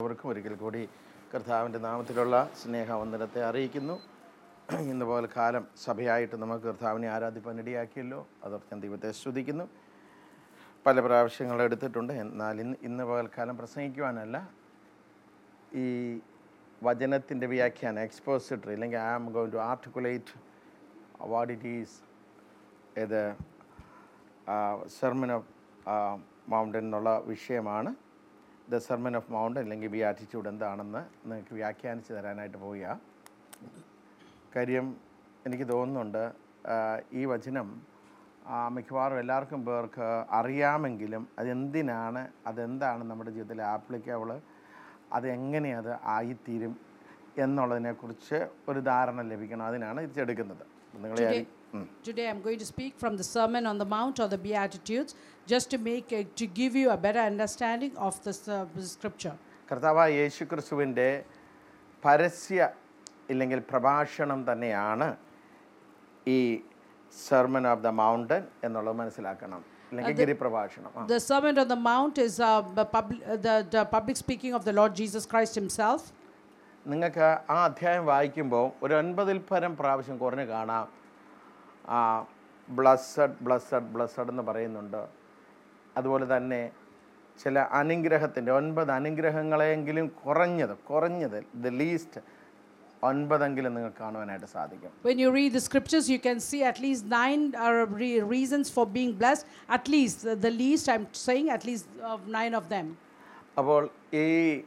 അവർക്കും ഒരിക്കൽ കൂടി കർത്താവിൻ്റെ നാമത്തിലുള്ള സ്നേഹവന്ദനത്തെ അറിയിക്കുന്നു ഇന്ന് പോലെ കാലം സഭയായിട്ട് നമുക്ക് കർത്താവിനെ ആരാധിപ്പാൻ ഇടയാക്കിയല്ലോ അതോർത്ത് ഞാൻ ദൈവത്തെ സ്തുതിക്കുന്നു പല പ്രാവശ്യങ്ങൾ എടുത്തിട്ടുണ്ട് എന്നാൽ ഇന്ന് ഇന്ന് പകൽക്കാലം പ്രസംഗിക്കുവാനല്ല ഈ വചനത്തിൻ്റെ വ്യാഖ്യാനം എക്സ്പോസിറ്ററി അല്ലെങ്കിൽ I am going to articulate what it is ഇത് സെർമൻ ഓഫ് മൗണ്ടൻ എന്നുള്ള വിഷയമാണ് ദ സെർമൻ ഓഫ് മൗണ്ടൻ അല്ലെങ്കിൽ ബി ആറ്റിറ്റ്യൂഡ് എന്താണെന്ന് നിങ്ങൾക്ക് വ്യാഖ്യാനിച്ച് തരാനായിട്ട് പോവുക കാര്യം എനിക്ക് തോന്നുന്നുണ്ട് ആ, ഈ വചനം ആ, മിക്കവാറും എല്ലാവർക്കും പേർക്ക് അറിയാമെങ്കിലും അതെന്തിനാണ് അതെന്താണ് നമ്മുടെ ജീവിതത്തിൽ ആപ്ലിക്കബിൾ അതെങ്ങനെ അത് ആയിത്തീരും എന്നുള്ളതിനെക്കുറിച്ച് ഒരു ധാരണ ലഭിക്കണം അതിനാണ് ഇത് എടുക്കുന്നത് നിങ്ങളെ Today, ആരി- ഉം. today I'm going to speak from the Sermon on the Mount or the Beatitudes, just to make uh, to give you a better understanding of this uh, scripture. കർത്താവായ യേശു ക്രിസ്തുവിൻ്റെ പരസ്യ ഇല്ലെങ്കിൽ പ്രഭാഷണം തന്നെയാണ് ഈ സെർമൻ ഓഫ് ദ മൗണ്ടൻ എന്നുള്ളത് മനസ്സിലാക്കണം അല്ലെങ്കിൽ ഗിരിപ്രഭാഷണം ആ. The Sermon on the Mount is uh, the, pub- the, the public speaking of the Lord Jesus Christ Himself. നിങ്ങൾക്ക് ആ അധ്യായം വായിക്കുമ്പോൾ ഒരു ഒൻപതിൽ പരം പ്രാവശ്യം കുറഞ്ഞ് കാണാം ആ ബ്ലസ്സഡ് ബ്ലസ്സഡ് ബ്ലസ്സഡ് എന്ന് പറയുന്നുണ്ട് അതുപോലെ തന്നെ ചില അനുഗ്രഹത്തിൻ്റെ ഒൻപത് അനുഗ്രഹങ്ങളെങ്കിലും കുറഞ്ഞത് കുറഞ്ഞത് ദ ലീസ്റ്റ് ഒൻപതെങ്കിലും നിങ്ങൾക്ക് കാണുവാനായിട്ട് സാധിക്കും When you read the scriptures, you can see at least nine are re- reasons for being blessed. At least the, the least I'm saying, at least of nine of them. അപ്പോൾ ഈ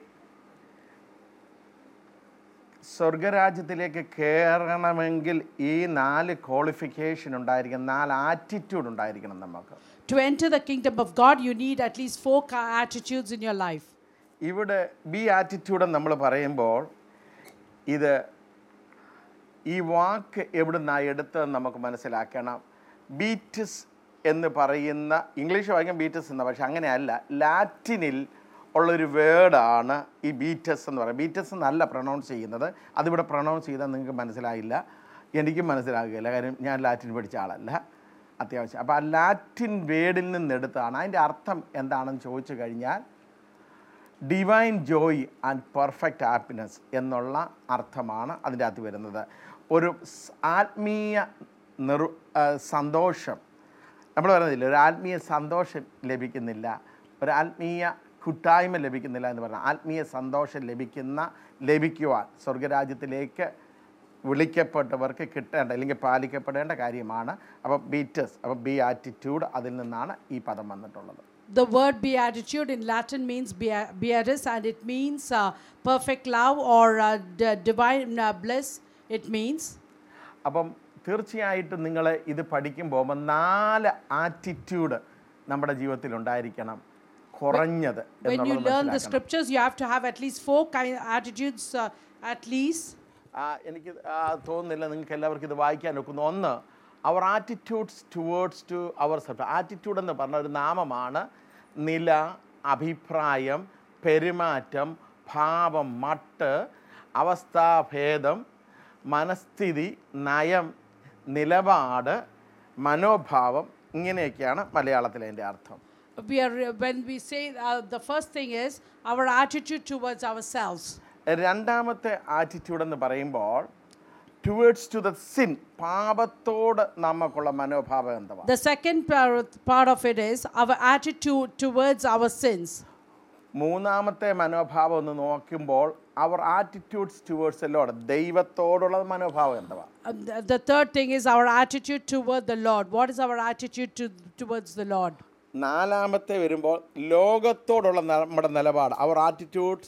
സ്വർഗരാജ്യത്തിലേക്ക് കയറണമെങ്കിൽ ഈ നാല് qualification ഉണ്ടായിരിക്കണം നാല് attitude ഉണ്ടായിരിക്കണം നമുക്ക് To enter the kingdom of God, you need at least four ca- attitudes in your life. ഇവിടെ be attitude നമ്മൾ പറയുമ്പോൾ ഇത് ഈ വാക്ക് എവിടുന്നാണ് എടുത്തതെന്ന് നമുക്ക് മനസ്സിലാക്കണം ബീറ്റസ് എന്ന് പറയുന്ന ഇംഗ്ലീഷ് വായിക്കാൻ ബീറ്റസ് എന്ന പക്ഷെ അങ്ങനെയല്ല ലാറ്റിനിൽ ഉള്ളൊരു വേർഡാണ് ഈ ബീറ്റസ് എന്ന് പറയുന്നത് ബീറ്റസ് എന്നല്ല പ്രൊണൗൺസ് ചെയ്യുന്നത് അതിവിടെ പ്രൊണൗൺസ് ചെയ്താൽ നിങ്ങൾക്ക് മനസ്സിലാകില്ല എനിക്കും മനസ്സിലാകുകയില്ല കാര്യം ഞാൻ ലാറ്റിൻ പഠിച്ച ആളല്ല അത്യാവശ്യം അപ്പോൾ ആ ലാറ്റിൻ വേർഡിൽ നിന്നെടുത്താണ് അതിൻ്റെ അർത്ഥം എന്താണെന്ന് ചോദിച്ചു കഴിഞ്ഞാൽ divine joy and perfect happiness എന്നുള്ള അർത്ഥമാണ് അതിൻ്റെ അകത്ത് വരുന്നത് ഒരു സ് ആത്മീയ നിർ ആ, സന്തോഷം നമ്മൾ പറയുന്നില്ല ഒരു ആത്മീയ സന്തോഷം ലഭിക്കുന്നില്ല ഒരു ആത്മീയ കൂട്ടായ്മ ലഭിക്കുന്നില്ല എന്ന് പറഞ്ഞാൽ ആത്മീയ സന്തോഷം ലഭിക്കുന്ന ലഭിക്കുവാൻ സ്വർഗരാജ്യത്തിലേക്ക് വിളിക്കപ്പെട്ടവർക്ക് കിട്ടേണ്ട അല്ലെങ്കിൽ പാലിക്കപ്പെടേണ്ട കാര്യമാണ് അപ്പോൾ ബീറ്റസ് അപ്പോൾ ബി ആറ്റിറ്റ്യൂഡ് അതിൽ നിന്നാണ് ഈ പദം വന്നിട്ടുള്ളത് The word beatitude in Latin means bea- beatus and it means uh, perfect love or uh, d- divine uh, bliss. It means. അപ്പം തീർച്ചയായിട്ടും നിങ്ങൾ ഇത് പഠിക്കുമ്പോൾ നാല് ആറ്റിറ്റ്യൂഡ് നമ്മുടെ ജീവിതത്തിൽ ഉണ്ടായിരിക്കണം കുറഞ്ഞത് When you എന്നുള്ളത് learn the മനസ്സിലാക്കണം. scriptures, you have to have at least four kind attitudes, uh, at least. ആ, എനിക്ക് ആ, തോന്നുന്നില്ല നിങ്ങൾക്ക് എല്ലാവർക്കും ഇത് വായിക്കാൻ ഒക്കുന്നു ഒന്ന് our attitudes towards to our self attitude എന്ന് പറഞ്ഞ ഒരു നാമമാണ് നില അഭിപ്രായം പെരുമാറ്റം ഭാവം മട്ട് അവസ്ഥാഭേദം മനസ്ഥിതി നയം നിലപാട് മനോഭാവം ഇങ്ങനെയൊക്കെയാണ് മലയാളത്തിൽ അതിൻ്റെ അർത്ഥം We are when we say uh, the first thing is our attitude towards ourselves. രണ്ടാമത്തെ ആറ്റിറ്റ്യൂഡ് എന്ന് പറയുമ്പോൾ ടുവേർഡ്സ് ടു ദ സിൻ പാപത്തോട് നമുക്കുള്ള മനോഭാവം എന്തുവാ The second par- part of it is our attitude towards our sins. മൂന്നാമത്തെ മനോഭാവം ഒന്ന് നോക്കുമ്പോൾ അവർ ആറ്റിറ്റ്യൂഡ്സ് ടുവേർഡ്സ് ലോഡ് ദൈവത്തോടുള്ള മനോഭാവം എന്തുവാ Um, the, the third thing is our attitude toward the Lord. What is our attitude to, towards the Lord? നാലാമത്തെ വരുമ്പോൾ ലോകത്തോടുള്ള നമ്മുടെ നിലപാട് our attitudes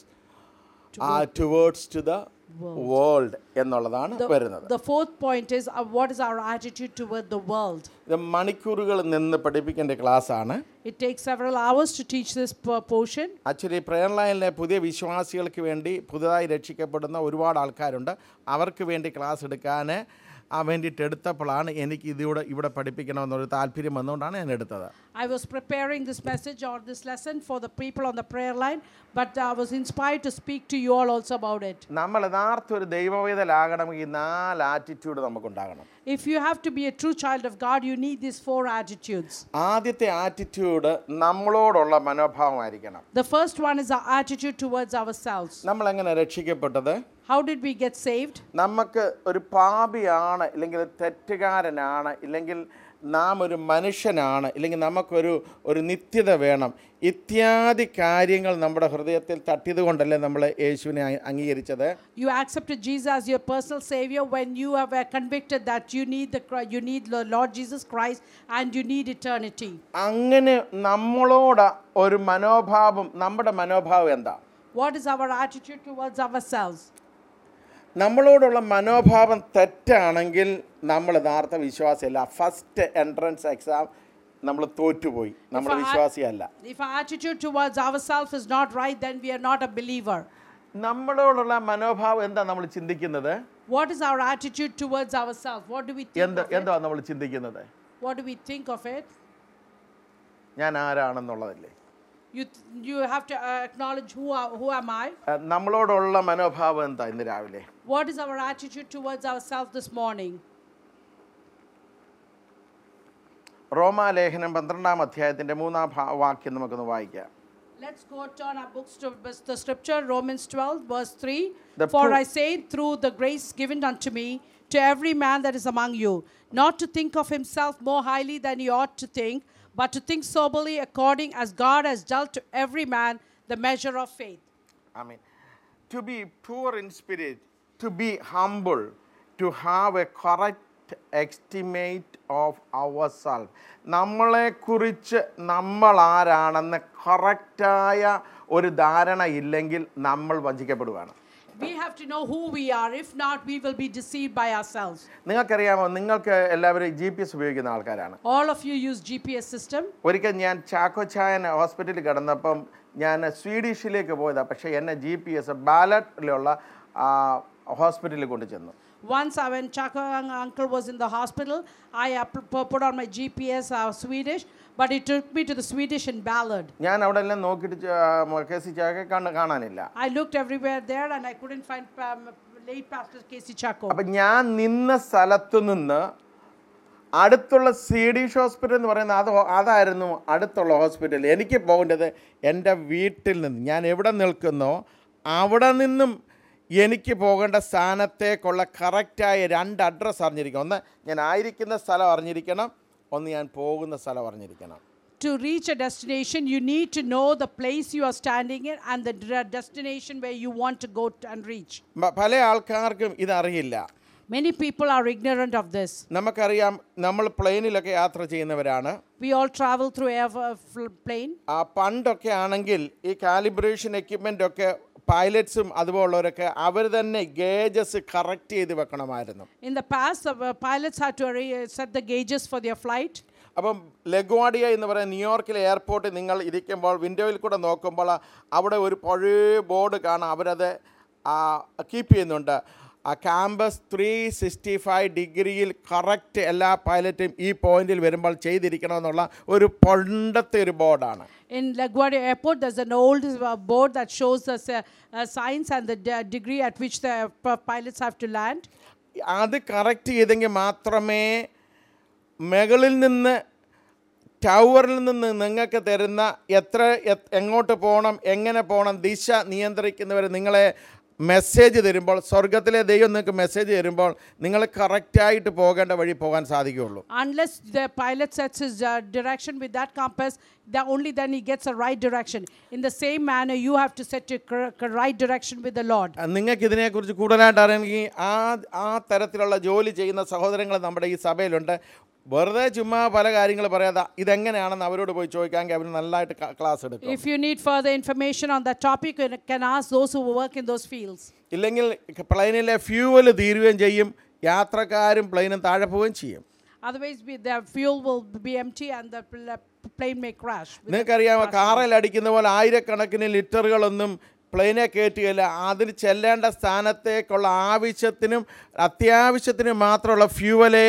towards to the world എന്നുള്ളതാണ് വരുന്നത് The fourth point is uh, what is our attitude toward the world? ഇത് മണിക്കൂറുകൾ നിന്ന് പഠിപ്പിക്കേണ്ട ക്ലാസ്സാണ് It takes several hours to teach this po- portion. Actually prayer ലൈനിലെ പുതിയ വിശ്വാസികൾക്ക് വേണ്ടി പുതുതായി രക്ഷിക്കപ്പെടുന്ന ഒരുപാട് ആൾക്കാരുണ്ട് അവർക്ക് വേണ്ടി ക്ലാസ് എടുക്കാൻ ആ വേണ്ടിയിട്ട് എടുത്തപ്പോഴാണ് എനിക്ക് ഇതിവിടെ ഇവിടെ പഠിപ്പിക്കണമെന്നൊരു താല്പര്യം വന്നുകൊണ്ടാണ് ഞാൻ എടുത്തത് I was preparing this message or this lesson for the people on the prayer line, but I was inspired to speak to you all also about it. നമ്മൾ യഥാർത്ഥ ഒരു ദൈവവേദലാകണമെങ്കിൽ നാല് ആറ്റിറ്റ്യൂഡ് നമുക്കുണ്ടാകണം If you have to be a true child of God, you need these four attitudes. ആദ്യത്തെ attitude നമ്മളോടുള്ള മനോഭാവമായിരിക്കണം The first one is our attitude towards ourselves. നമ്മൾ എങ്ങനെ രക്ഷിക്കപ്പെട്ടത് How did we get saved? നമുക്ക് ഒരു പാപിയാണ് ഇല്ലെങ്കിൽ ഒരു തെറ്റുകാരനാണ് ഇല്ലെങ്കിൽ നാം ഒരു മനുഷ്യനാണ് ഇല്ലെങ്കിൽ നമുക്കൊരു ഒരു നിത്യത വേണം ഇത്യാദി കാര്യങ്ങൾ നമ്മുടെ ഹൃദയത്തിൽ തട്ടിയത് കൊണ്ടല്ലേ നമ്മൾ യേശുവിനെ അ- അംഗീകരിച്ചത് You accepted Jesus as your personal savior when you have uh, convicted that you need the Chri- you need the Lord Jesus Christ and you need eternity. അങ്ങനെ നമ്മളോട് ഒരു മനോഭാവം നമ്മുടെ മനോഭാവം എന്താ What is our attitude towards ourselves? നമ്മളോടുള്ള മനോഭാവം തെറ്റാണെങ്കിൽ നമ്മൾ യഥാർത്ഥ വിശ്വാസിയല്ല ഫസ്റ്റ് എൻട്രൻസ് എക്സാം നമ്മൾ തോറ്റുപോയി നമ്മൾ If I- വിശ്വാസിയല്ല If our attitude towards ourselves is not right, then we are not a believer. നമ്മളോടുള്ള മനോഭാവം എന്താ നമ്മൾ ചിന്തിക്കുന്നത് What is our attitude towards ourselves? What do we think എന്ത് of it? എന്താ നമ്മൾ ചിന്തിക്കുന്നത് What do we think of it? ഞാൻ ആരാണെന്നുള്ളതല്ലേ You, th- you have to uh, acknowledge who, are, who am I? അഹ് നമ്മളോടുള്ള മനോഭാവം എന്താ ഇന്ന് രാവിലെ What is our attitude towards ourselves this morning? റോമാലേഖനം പന്ത്രണ്ടാം അധ്യായത്തിൻ്റെ മൂന്നാം ഭാ- വാക്യം നമുക്കൊന്ന് വായിക്കാം Let's go turn our books to bus- the scripture, Romans 12, verse 3. The For pro- I say, through the grace given unto me, to every man that is among you, not to think of himself more highly than he ought to think, but to think soberly according as God has dealt to every man the measure of faith. I mean, to be poor in spirit, to be humble, to have a correct estimate of ourselves. നമ്മളെക്കുറിച്ച് നമ്മൾ ആരാണെന്ന് കറക്റ്റായ ഒരു ധാരണ ഇല്ലെങ്കിൽ നമ്മൾ വഞ്ചിക്കപ്പെടുകയാണ് We have to know who we are. If not, we will be deceived by ourselves. നിങ്ങൾക്കറിയാമോ നിങ്ങൾക്ക് എല്ലാവരും ജി പി എസ് ഉപയോഗിക്കുന്ന ആൾക്കാരാണ് All of you use GPS system. ഒരിക്കൽ ഞാൻ ചാക്കോച്ചായൻ ഹോസ്പിറ്റലിൽ കിടന്നപ്പം ഞാൻ സ്വീഡിഷിലേക്ക് പോയതാണ് പക്ഷേ എന്നെ ജി പി എസ് ബാലറ്റിലുള്ള ഹോസ്പിറ്റലിൽ കൊണ്ടു ചെന്നു Once, uh, when Chaka un- uncle was in the hospital, I uh, pu- pu- put on my GPS uh, Swedish, but it took me to the Swedish in Ballard. ഞാൻ അവിടെ എല്ലാം നോക്കിയിട്ട് ച- K C ചാക്കെ കണ്ണ് കാണാനില്ല I looked everywhere there and I couldn't find um, late Pastor Casey Chaco. അപ്പം ഞാൻ നിന്ന സ്ഥലത്തു നിന്ന് അടുത്തുള്ള സി ഡി ഹോസ്പിറ്റൽ എന്ന് പറയുന്നത് അത് ഹോ- അതായിരുന്നു അടുത്തുള്ള ഹോസ്പിറ്റൽ എനിക്ക് പോകേണ്ടത് എൻ്റെ വീട്ടിൽ നിന്ന് ഞാൻ എവിടെ നിൽക്കുന്നോ അവിടെ നിന്നും എനിക്ക് പോകേണ്ട സ്ഥാനത്തേക്കുള്ള കറക്റ്റായ രണ്ട് അഡ്രസ്സ് അറിഞ്ഞിരിക്കണം ഒന്ന് ഞാൻ ആയിരിക്കുന്ന സ്ഥലം അറിഞ്ഞിരിക്കണം ഒന്ന് ഞാൻ പോകുന്ന സ്ഥലം അറിഞ്ഞിരിക്കണം To reach a destination, you need to know the place you are standing in and the dra- destination where you want to go to and reach. മ- പല ആൾക്കാർക്കും ഇതറിയില്ല Many people are ignorant of this. നമുക്കറിയാം നമ്മൾ പ്ലെയിനിലൊക്കെ യാത്ര ചെയ്യുന്നവരാണ് We all travel through air uh, fl- plane. ആ പണ്ടൊക്കെ ആണെങ്കിൽ ഈ കാലിബ്രേഷൻ എക്യുപ്മെൻ്റ് ഒക്കെ പൈലറ്റ്സും അതുപോലുള്ളവരൊക്കെ അവർ തന്നെ ഗേജസ് കറക്റ്റ് ചെയ്ത് വെക്കണമായിരുന്നു In the past, the uh, pilots had to arra- set the gauges for their flight. അപ്പം ലഗ്വാഡിയ എന്ന് പറയുന്ന ന്യൂയോർക്കിലെ എയർപോർട്ടിൽ നിങ്ങൾ ഇരിക്കുമ്പോൾ വിൻഡോയിൽ കൂടെ നോക്കുമ്പോൾ അവിടെ ഒരു പഴയ ബോർഡ് കാണാം അവരത് കീപ്പ് ചെയ്യുന്നുണ്ട് ആ ക്യാമ്പസ് ത്രീ സിക്സ്റ്റി ഫൈവ് ഡിഗ്രിയിൽ കറക്റ്റ് എല്ലാ പൈലറ്റും ഈ പോയിന്റിൽ വരുമ്പോൾ ചെയ്തിരിക്കണമെന്നുള്ള ഒരു പണ്ടത്തെ ഒരു ബോർഡാണ് In LaGuardia Airport, there's an old uh, board that shows us uh, uh, signs and the de- degree at which the uh, pilots have to land. അത് കറക്റ്റ് ചെയ്തെങ്കിൽ മാത്രമേ മുകളിൽ നിന്ന് ടവറിൽ നിന്ന് നിങ്ങൾക്ക് തരുന്ന എത്ര എത്- എങ്ങോട്ട് പോകണം എങ്ങനെ പോകണം ദിശ നിയന്ത്രിക്കുന്നവർ നിങ്ങളെ മെസ്സേജ് തരുമ്പോൾ സ്വർഗത്തിലെ ദൈവം നിങ്ങൾക്ക് മെസ്സേജ് തരുമ്പോൾ നിങ്ങൾ കറക്റ്റായിട്ട് പോകേണ്ട വഴി പോകാൻ സാധിക്കുകയുള്ളൂ Unless the pilot sets his uh, direction with that compass, that only then he gets a right direction. In the same manner, you have to set your cor- cor- right direction with the Lord. നിങ്ങൾക്ക് ഇതിനെക്കുറിച്ച് കൂടുതലായിട്ട് അറിയണമെങ്കിൽ ആ ആ തരത്തിലുള്ള ജോലി ചെയ്യുന്ന സഹോദരങ്ങൾ നമ്മുടെ ഈ സഭയിലുണ്ട് വെറുതെ ചുമ്മാ പല കാര്യങ്ങൾ പറയാതെ ഇതെങ്ങനെയാണെന്ന് അവരോട് പോയി ചോദിക്കാമെങ്കിൽ അവർ നല്ലതായിട്ട് ക്ലാസ് എടുക്കും If you need further information on that topic, you can ask those who work in those fields. ഇല്ലെങ്കിൽ പ്ലെയിനിലെ ഫ്യൂവൽ തീരുകയും ചെയ്യും യാത്രക്കാരും പ്ലെയിനും താഴെ പോവുകയും ചെയ്യും Otherwise, we, the fuel will be empty and the pl- plane may crash. with the നിങ്ങൾക്കറിയാമോ passengers. കാറിൽ അടിക്കുന്ന പോലെ ആയിരക്കണക്കിന് ലിറ്ററുകളൊന്നും പ്ലെയിനെ കയറ്റുകയില്ല അതിൽ ചെല്ലേണ്ട സ്ഥാനത്തേക്കുള്ള ആവശ്യത്തിനും അത്യാവശ്യത്തിനും മാത്രമുള്ള ഫ്യൂവലേ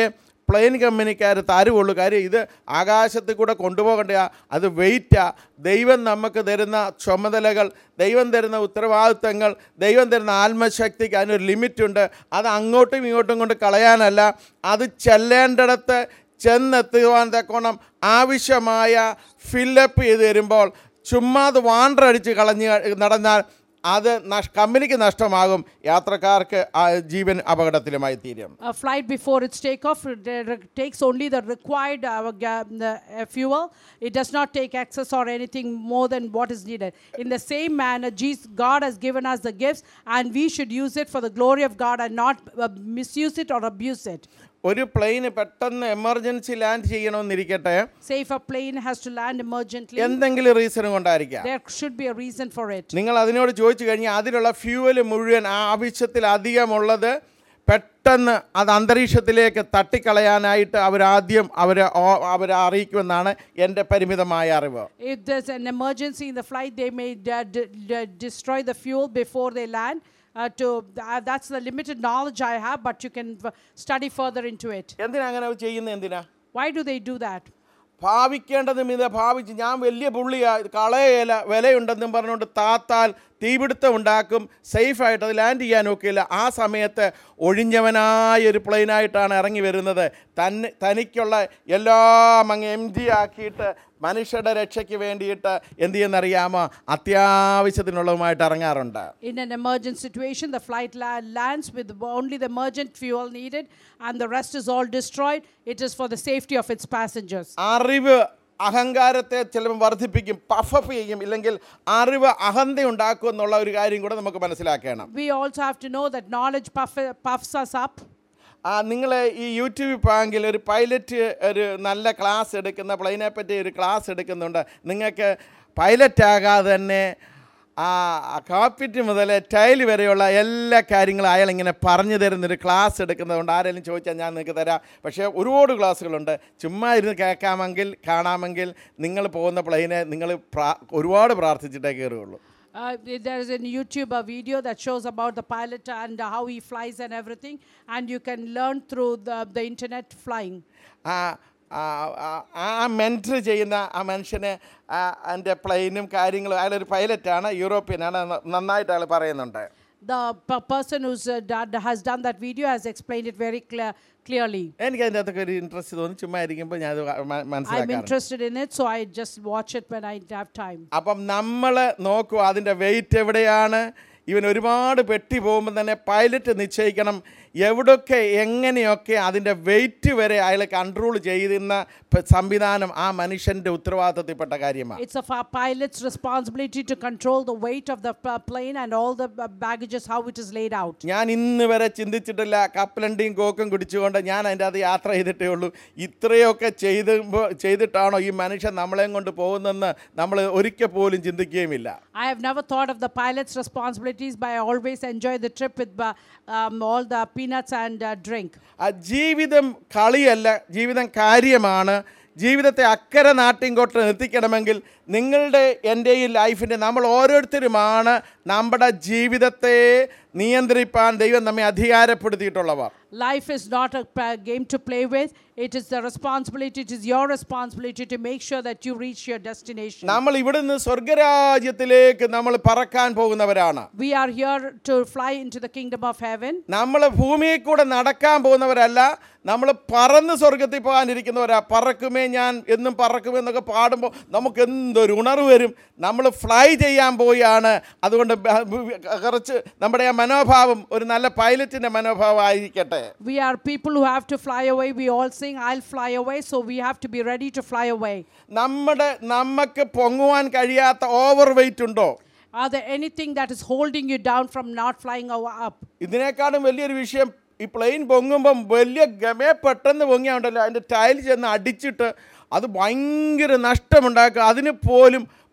പ്ലെയിൻ കമ്പനിക്കാർ തരുവുള്ളൂ കാര്യം ഇത് ആകാശത്തിൽ കൂടെ കൊണ്ടുപോകണ്ട അത് വെയിറ്റാ ദൈവം നമുക്ക് തരുന്ന ചുമതലകൾ ദൈവം തരുന്ന ഉത്തരവാദിത്തങ്ങൾ ദൈവം തരുന്ന ആത്മശക്തിക്ക് അതിനൊരു ലിമിറ്റുണ്ട് അത് അങ്ങോട്ടും ഇങ്ങോട്ടും കൊണ്ട് കളയാനല്ല അത് ചെല്ലേണ്ടിടത്ത് ചെന്നെത്തുവാൻ തക്കോണം ആവശ്യമായ ഫില്ലപ്പ് ചെയ്ത് തരുമ്പോൾ ചുമ്മാ അത് വാണ്ടടിച്ച് കളഞ്ഞ് നടന്നാൽ അത് നഷ് കമ്പനിക്ക് നഷ്ടമാകും യാത്രക്കാർക്ക് ആ ജീവൻ അപകടത്തിലുമായി തീരും A flight before its takeoff it, uh, takes only the required uh, ga- the, uh, fuel. It does not take excess or anything more than what is needed. In the same manner, Jesus, God has given us the gifts, and we should use it for the glory of God and not uh, misuse it or abuse it. ഒരു പ്ലെയിന് പെട്ടെന്ന് emergency land ചെയ്യണമെന്നിരിക്കട്ടെ Say if a plane has to land emergently, എന്തെങ്കിലും reason കൊണ്ടായിരിക്കാം there should be a reason for it. നിങ്ങൾ അതിനോട് ചോദിച്ചു കഴിഞ്ഞാൽ അതിനുള്ള ഫ്യൂവൽ മുഴുവൻ ആ ആവശ്യത്തിലധികമുള്ളത് പെട്ടെന്ന് അത് അന്തരീക്ഷത്തിലേക്ക് തട്ടിക്കളയാനായിട്ട് അവരാദ്യം അവരെ ഓ- അവരെ അറിയിക്കുമെന്നാണ് എൻ്റെ പരിമിതമായ അറിവ് If there's an emergency in the flight, they may uh, d- d- destroy the fuel before they land. Uh, to uh, that's the limited knowledge I have, but you can uh, study further into it. എന്തിനാ അങ്ങനെ ചെയ്യുന്നത് എന്തിനാ Why do they do that? ഭാവിക്കേണ്ടതും ഇത് ഭാവിച്ച് ഞാൻ വലിയ പുള്ളിയാ ഇത് കളയല വിലയുണ്ടെന്നും പറഞ്ഞുകൊണ്ട് താത്താൽ തീപിടുത്തം ഉണ്ടാക്കും സേഫായിട്ട് അത് ലാൻഡ് ചെയ്യാൻ ഒക്കില്ല ആ സമയത്ത് ഒഴിഞ്ഞവനായ ഒരു പ്ലെയിനായിട്ടാണ് ഇറങ്ങി വരുന്നത് തന്നെ തനിക്കുള്ള എല്ലാം അങ്ങ് എം ജി ആക്കിയിട്ട് മനുഷ്യരുടെ രക്ഷയ്ക്ക് വേണ്ടിയിട്ട് എന്ത് ചെയ്യുന്നറിയാമോ അത്യാവശ്യത്തിനുള്ളതുമായിട്ട് ഇറങ്ങാറുണ്ട് In an emergent situation, the flight la- lands with only the emergent fuel needed, and the rest is all destroyed. It is for the safety of its passengers. അറിവ് അഹങ്കാരത്തെ ചിലപ്പോൾ വർദ്ധിപ്പിക്കും പഫപ്പ് ചെയ്യും ഇല്ലെങ്കിൽ അറിവ് അഹന്ത ഉണ്ടാക്കും എന്നുള്ള ഒരു കാര്യം കൂടെ നമുക്ക് മനസ്സിലാക്കണം We also have to know that knowledge puff, puffs us up. ആ നിങ്ങൾ ഈ യൂട്യൂബിൽ പോയെങ്കിൽ ഒരു പൈലറ്റ് ഒരു നല്ല ക്ലാസ് എടുക്കുന്ന പ്ലെയിനെ പറ്റി ഒരു ക്ലാസ് എടുക്കുന്നുണ്ട് നിങ്ങൾക്ക് പൈലറ്റ് ആകാതെ തന്നെ ആ കാപ്പിറ്റ് മുതൽ ടൈൽ വരെയുള്ള എല്ലാ കാര്യങ്ങളും അയാൾ ഇങ്ങനെ പറഞ്ഞു തരുന്നൊരു ക്ലാസ് എടുക്കുന്നതുകൊണ്ട് ആരെങ്കിലും ചോദിച്ചാൽ ഞാൻ നിങ്ങൾക്ക് തരാം പക്ഷേ ഒരുപാട് ക്ലാസ്സുകളുണ്ട് ചുമ്മാ ഇരുന്ന് കേൾക്കാമെങ്കിൽ കാണാമെങ്കിൽ നിങ്ങൾ പോകുന്ന പ്ലെയിനെ നിങ്ങൾ പ്രാ ഒരുപാട് പ്രാർത്ഥിച്ചിട്ടേ കയറുകയുള്ളൂ Uh, there is a YouTube a video that shows about the pilot and uh, how he flies and everything, and you can learn through the, the internet flying. ആ ആ ആ- ആ മെൻറ്റർ ചെയ്യുന്ന ആ മനുഷ്യന് എൻ്റെ പ്ലെയിനും കാര്യങ്ങളും അയാളൊരു പൈലറ്റാണ് യൂറോപ്യനാണ് ന- നന്നായിട്ട് അയാൾ പറയുന്നുണ്ട് The per- person who's uh, done, has done that video has explained it very clear, clearly. എനിക്ക് അതിൻ്റെ അകത്തൊക്കെ ഒരു ഇൻട്രസ്റ്റ് തോന്നി ചുമ്മാ ഇരിക്കുമ്പോൾ ഞാൻ അത് മ- I'm മനസ്സിലാക്കാറുണ്ട് interested in it, so I just watch it when I have time. അപ്പം നമ്മൾ നോക്കുക അതിൻ്റെ വെയിറ്റ് എവിടെയാണ് ഇവൻ ഒരുപാട് പെട്ടി പോകുമ്പോൾ തന്നെ പൈലറ്റ് നിശ്ചയിക്കണം എവിടൊക്കെ എങ്ങനെയൊക്കെ അതിൻ്റെ വെയിറ്റ് വരെ അയാൾ കൺട്രോൾ ചെയ്യുന്ന പ- സംവിധാനം ആ മനുഷ്യൻ്റെ ഉത്തരവാദിത്തത്തിൽപ്പെട്ട കാര്യമാണ് It's of our pilot's responsibility to control the weight of the p- plane and all the uh, baggages, how it is laid out. ഞാൻ ഇന്ന് വരെ ചിന്തിച്ചിട്ടില്ല കപ്പലണ്ടിയും കോക്കും കുടിച്ചുകൊണ്ട് ഞാൻ അതിൻ്റെ അത് യാത്ര ചെയ്തിട്ടേ ഉള്ളൂ ഇത്രയൊക്കെ ചെയ്തുമ്പോൾ ചെയ്തിട്ടാണോ ഈ മനുഷ്യൻ നമ്മളെയും കൊണ്ട് പോകുന്നതെന്ന് നമ്മൾ ഒരിക്കൽ പോലും ചിന്തിക്കുകയുമില്ല I have never thought of the pilot's responsibilities, but I always enjoy the trip with uh, um, all the peanuts and uh, drink. ആ ജീവിതം കളിയല്ല ജീവിതം കാര്യമാണ് ജീവിതത്തെ അക്കരെ നാട്ടിൻകോട്ട് എത്തിക്കണമെങ്കിൽ നിങ്ങളുടെ എൻ്റെ ഈ ലൈഫിൻ്റെ നമ്മൾ ഓരോരുത്തരുമാണ് നമ്മുടെ ജീവിതത്തെ നിയന്ത്രിപ്പാൻ ദൈവം നമ്മെ അധികാരപ്പെടുത്തിയിട്ടുള്ളവർ Life is not a pa- game to play with. It is the responsibility, it is your responsibility to make sure that you reach your destination. നമ്മൾ ഇവിടുന്ന് സ്വർഗരാജ്യത്തിലേക്ക് നമ്മൾ പറക്കാൻ പോകുന്നവരാണ് We are here to fly into the kingdom of heaven. നമ്മൾ ഭൂമിയിൽ കൂടെ നടക്കാൻ പോകുന്നവരല്ല നമ്മൾ പറന്ന് സ്വർഗത്തിൽ പോകാനിരിക്കുന്നവരാ പറക്കുമേ ഞാൻ എന്നും പറക്കുമെന്നൊക്കെ പാടുമ്പോൾ നമുക്ക് എന്തൊരു ഉണർവ് വരും നമ്മൾ ഫ്ലൈ ചെയ്യാൻ പോയാണ് അതുകൊണ്ട് ബ- ബ- കുറച്ച് നമ്മുടെ ആ മനോഭാവം ഒരു നല്ല പൈലറ്റിൻ്റെ മനോഭാവം ആയിരിക്കട്ടെ We are people who have to fly away. We all sing, I'll fly away. So we have to be ready to fly away. നമ്മുടെ നമുക്ക് പൊങ്ങുവാൻ കഴിയാത്ത ഓവർ വെയിറ്റ് ഉണ്ടോ Are there anything that is holding you down from not flying o- up? ഇതിനേക്കാളും വലിയൊരു വിഷയം ഈ plain പൊങ്ങുമ്പം വലിയ ഗമയെ പെട്ടെന്ന് പൊങ്ങിയാണ്ടല്ലോ അതിൻ്റെ ടൈൽ ചെന്ന് അടിച്ചിട്ട് അത് ഭയങ്കര നഷ്ടമുണ്ടാക്കുക അതിന് പോലും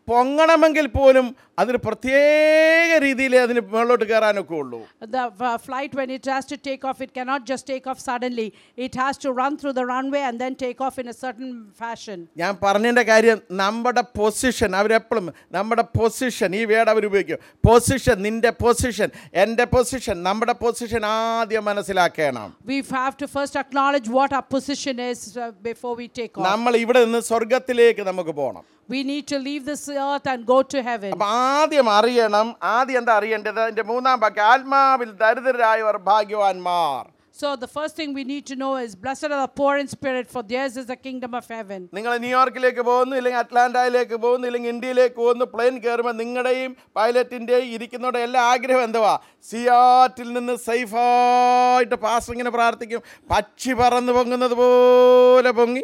പൊങ്ങണമെങ്കിൽ പോലും അതിന് പ്രത്യേക രീതിയിൽ അതിന് മുകളിലോട്ട് കയറാനൊക്കെ ഉള്ളൂ The uh, flight, when it has to take off, it cannot just take off suddenly. It has to run through the runway and then take off in a certain fashion. ഞാൻ പറഞ്ഞതിൻ്റെ കാര്യം നമ്മുടെ പൊസിഷൻ അവരെപ്പോഴും നമ്മുടെ position ഈ word അവർ ഉപയോഗിക്കും position നിന്റെ position എൻ്റെ പൊസിഷൻ നമ്മുടെ പൊസിഷൻ ആദ്യം മനസ്സിലാക്കണം We have to first acknowledge what our position is uh, before we take off. നമ്മൾ ഇവിടെ നിന്ന് സ്വർഗത്തിലേക്ക് നമുക്ക് പോകണം We need to leave this earth and go to heaven. അപ്പം ആദ്യം അറിയണം ആദ്യം എന്താ അറിയേണ്ടത് അതിൻ്റെ മൂന്നാം വാക്യം ആത്മാവിൽ ദരിദ്രരായവർ ഭാഗ്യവാന്മാർ So the first thing we need to know is blessed are the poor in spirit, for theirs is the kingdom of heaven. നിങ്ങൾ ന്യൂയോർക്കിലേക്ക് പോകുന്നു ഇല്ലെങ്കിൽ അറ്റ്ലാന്റയിലേക്ക് പോകുന്നു ഇല്ലെങ്കിൽ ഇന്ത്യയിലേക്ക് പോകുന്നു പ്ലെയിൻ കയറുമ്പോൾ നിങ്ങളുടെയും പൈലറ്റിൻ്റെയും ഇരിക്കുന്നവരുടെ എല്ലാ ആഗ്രഹം എന്തുവാ സിയാറ്റിൽ നിന്ന് സേഫായിട്ട് പാസ് ഇങ്ങനെ പ്രാർത്ഥിക്കും പക്ഷി പറന്ന് പൊങ്ങുന്നത് പോലെ പൊങ്ങി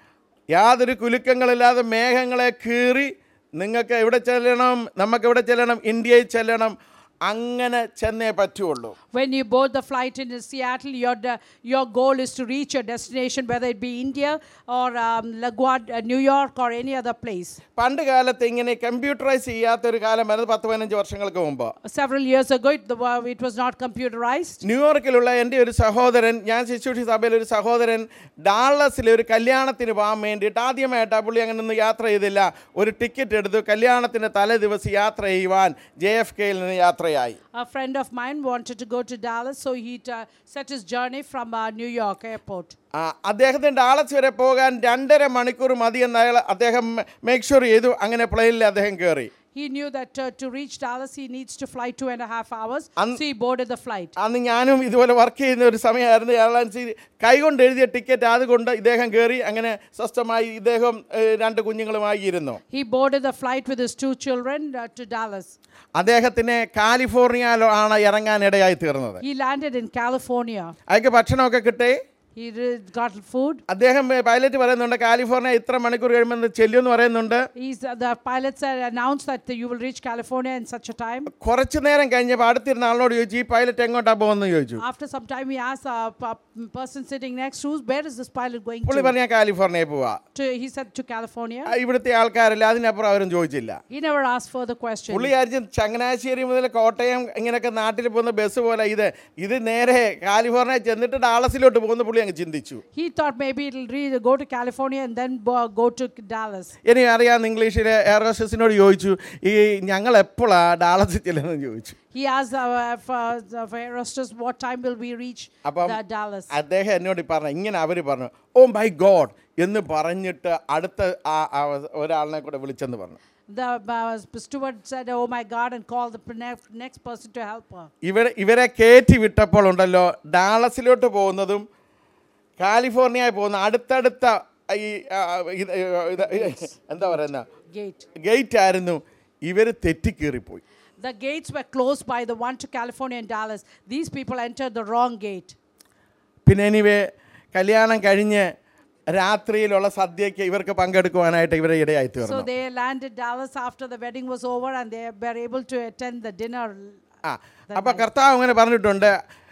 യാതൊരു കുലുക്കങ്ങളില്ലാതെ മേഘങ്ങളെ കീറി നിങ്ങൾക്ക് എവിടെ ചെല്ലണം നമുക്ക് എവിടെ ചെല്ലണം ഇന്ത്യയിൽ ചെല്ലണം അങ്ങനെ ചെന്നേ പറ്റുള്ളൂ When you board the flight in Seattle, your, de- your goal is to reach your destination, whether it be India or um, LaGuardia, uh, New York or any other place. പണ്ട് കാലത്ത് ഇങ്ങനെ കമ്പ്യൂട്ടറൈസ് ചെയ്യാത്തൊരു കാലമായിരുന്നു പത്ത് പതിനഞ്ച് വർഷങ്ങൾക്ക് മുമ്പ് Several years ago, it, the, uh, it was not computerized. ന്യൂയോർക്കിലുള്ള എൻ്റെ ഒരു സഹോദരൻ ഞാൻ ശിശുഷി സഭയിൽ ഒരു സഹോദരൻ ഡാളസിലെ ഒരു കല്യാണത്തിന് പോകാൻ വേണ്ടിയിട്ട് ആദ്യമായിട്ട് ആ പുള്ളി അങ്ങനെ ഒന്നും യാത്ര ചെയ്തില്ല ഒരു ടിക്കറ്റ് എടുത്തു കല്യാണത്തിൻ്റെ തലേ ദിവസം യാത്ര ചെയ്യുവാൻ ജെ എഫ് കെയിൽ നിന്ന് യാത്രയായി A friend of mine wanted to go to Dallas, so he uh, set his journey from uh, New York airport. ആ, അദ്ദേഹത്തിന് ഡാളസ് വരെ പോകാൻ രണ്ടര മണിക്കൂർ മതിയെന്ന് അയാൾ അദ്ദേഹം മേക്ക് ഷുവർ ചെയ്തു അങ്ങനെ പ്ലെയിനിൽ അദ്ദേഹം കയറി He knew that uh, to reach Dallas, he needs to fly two and a half hours, Un- so he boarded the flight. അന്ന് ഞാനും ഇതുപോലെ വർക്ക് ചെയ്യുന്ന ഒരു സമയമായിരുന്നു അയാളനുസരിച്ച് കൈകൊണ്ട് എഴുതിയ ടിക്കറ്റ് അതുകൊണ്ട് ഇദ്ദേഹം കയറി അങ്ങനെ സ്വസ്ഥമായി ഇദ്ദേഹം ഏഹ്, രണ്ട് കുഞ്ഞുങ്ങളുമായി ഇരുന്നു He boarded the flight with his two children uh, to Dallas. അദ്ദേഹത്തിന് കാലിഫോർണിയയിലാണ് ഇറങ്ങാൻ ഇടയായി തീർന്നത് He landed in California. അയാൾക്ക് ഭക്ഷണമൊക്കെ കിട്ടേ He re- got food. അദ്ദേഹം പൈലറ്റ് പറയുന്നുണ്ട് കാലിഫോർണിയ ഇത്ര മണിക്കൂർ കഴിയുമ്പോൾ ചെല്ലുമെന്ന് പറയുന്നുണ്ട് He's, uh, the pilot said, announced that you will reach California in such a time. കുറച്ചു നേരം കഴിഞ്ഞപ്പോൾ അടുത്തിരുന്ന ആളോട് ചോദിച്ചു ഈ പൈലറ്റ് എങ്ങോട്ടാ പോകുന്നത് ചോദിച്ചു After some time, he asked a p- person sitting next to, where is this pilot going പുള്ളി to? പറഞ്ഞ കാലിഫോർണിയയിൽ പോവാ to? He said to California. ആ, ഇവിടുത്തെ ആൾക്കാരല്ല അതിനപ്പുറം അവരും ചോദിച്ചില്ല He never asked further question. പുള്ളി ആയിരിക്കും ചങ്ങനാശ്ശേരി മുതൽ കോട്ടയം ഇങ്ങനെയൊക്കെ നാട്ടിൽ പോകുന്ന ബസ് പോലെ ഇത് ഇത് നേരെ കാലിഫോർണിയ ചെന്നിട്ട് ഡാളസിലോട്ട് പോകുന്ന പുള്ളി അങ്ങ് ചിന്തിച്ചു He thought maybe it'll re- go to California and then bo- go to Dallas. ഇനി അറിയാം ഇംഗ്ലീഷിലെ എയർ ഹോസ്റ്റസിനോട് ചോദിച്ചു ഈ ഞങ്ങൾ എപ്പോഴാ ഡാളസിൽ ചെല്ലുന്നത് ചോദിച്ചു He asked uh, for, the air hostess, what time will we reach അപ്പം the Dallas? അദ്ദേഹം എന്നോട് പറഞ്ഞു ഇങ്ങനെ അവർ പറഞ്ഞു ഓ മൈ ഗോഡ് എന്ന് പറഞ്ഞിട്ട് അടുത്ത ആ- ആ ഒരാളിനെ കൂടെ വിളിച്ചെന്ന് പറഞ്ഞു The uh, steward said, oh my God, and called the ne- next person to help her. ഇവരെ ഇവരെ കയറ്റി വിട്ടപ്പോൾ ഉണ്ടല്ലോ ഡാളസിലോട്ട് പോകുന്നതും കാലിഫോർണിയയിൽ പോകുന്ന അടുത്തടുത്ത ഈ ആ, ഇത് ഇത് എന്താ പറയുന്ന Gate. ഗേറ്റ് ആയിരുന്നു ഇവർ തെറ്റിക്കേറിപ്പോയി The gates were closed by the one to California and Dallas. These people entered the wrong gate. പിന്നെ എനിവേ കല്യാണം കഴിഞ്ഞ് രാത്രിയിലുള്ള സദ്യയ്ക്ക് ഇവർക്ക് പങ്കെടുക്കുവാനായിട്ട് ഇവരെ ഇടയായി So തീർന്നു they landed Dallas after the wedding was over and they were able to attend the dinner. ആ അപ്പം കർത്താവ് അങ്ങനെ പറഞ്ഞിട്ടുണ്ട്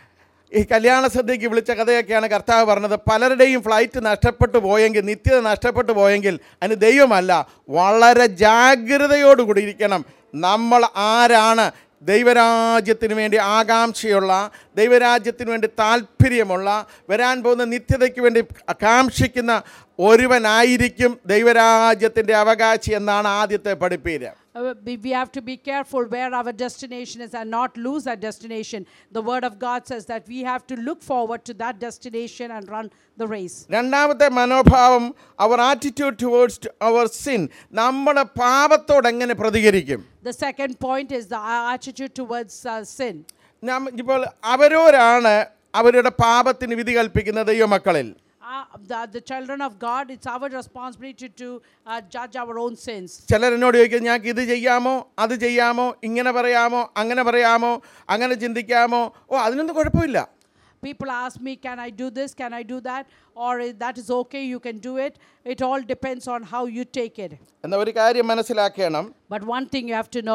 ഈ കല്യാണ സദ്യയ്ക്ക് വിളിച്ച കഥയൊക്കെയാണ് കർത്താവ് പറഞ്ഞത് പലരുടെയും ഫ്ലൈറ്റ് നഷ്ടപ്പെട്ടു പോയെങ്കിൽ നിത്യത നഷ്ടപ്പെട്ടു പോയെങ്കിൽ അതിന് ദൈവമല്ല വളരെ ജാഗ്രതയോടുകൂടി ഇരിക്കണം നമ്മൾ ആരാണ് ദൈവരാജ്യത്തിന് വേണ്ടി ആകാംക്ഷയുള്ള ദൈവരാജ്യത്തിന് വേണ്ടി താല്പര്യമുള്ള വരാൻ പോകുന്ന നിത്യതയ്ക്ക് വേണ്ടി ആകാംക്ഷിക്കുന്ന ഒരുവനായിരിക്കും ദൈവരാജ്യത്തിൻ്റെ അവകാശി എന്നാണ് ആദ്യത്തെ പഠിപ്പീര് Uh, we we have to be careful where our destination is and not lose that destination. The Word of God says that we have to look forward to that destination and run the race. രണ്ടാമത്തെ മനോഭാവം our attitude towards our sin നമ്മുടെ പാപത്തോട് എങ്ങനെ പ്രതികരിക്കും The second point is the uh, attitude towards uh, sin. നാം ഇപ്പോൾ അവരോരാണ് അവരുടെ പാപത്തിന് വിധി കൽപ്പിക്കുന്ന ദൈവമക്കളിൽ Uh, the, the children of God, it's our responsibility to uh, judge our own sins. ചിലരെന്നോട് ചോദിക്കും ഞങ്ങൾക്ക് ഇത് ചെയ്യാമോ അത് ചെയ്യാമോ ഇങ്ങനെ പറയാമോ അങ്ങനെ പറയാമോ അങ്ങനെ ചിന്തിക്കാമോ ഓ അതിനൊന്നും കുഴപ്പമില്ല People ask me, can I do this? Can I do that? Or "Eh, that is okay, you can do it. It all depends on how you take it. എന്ന ഒരു കാര്യം മനസ്സിലാക്കണം But one thing you have to know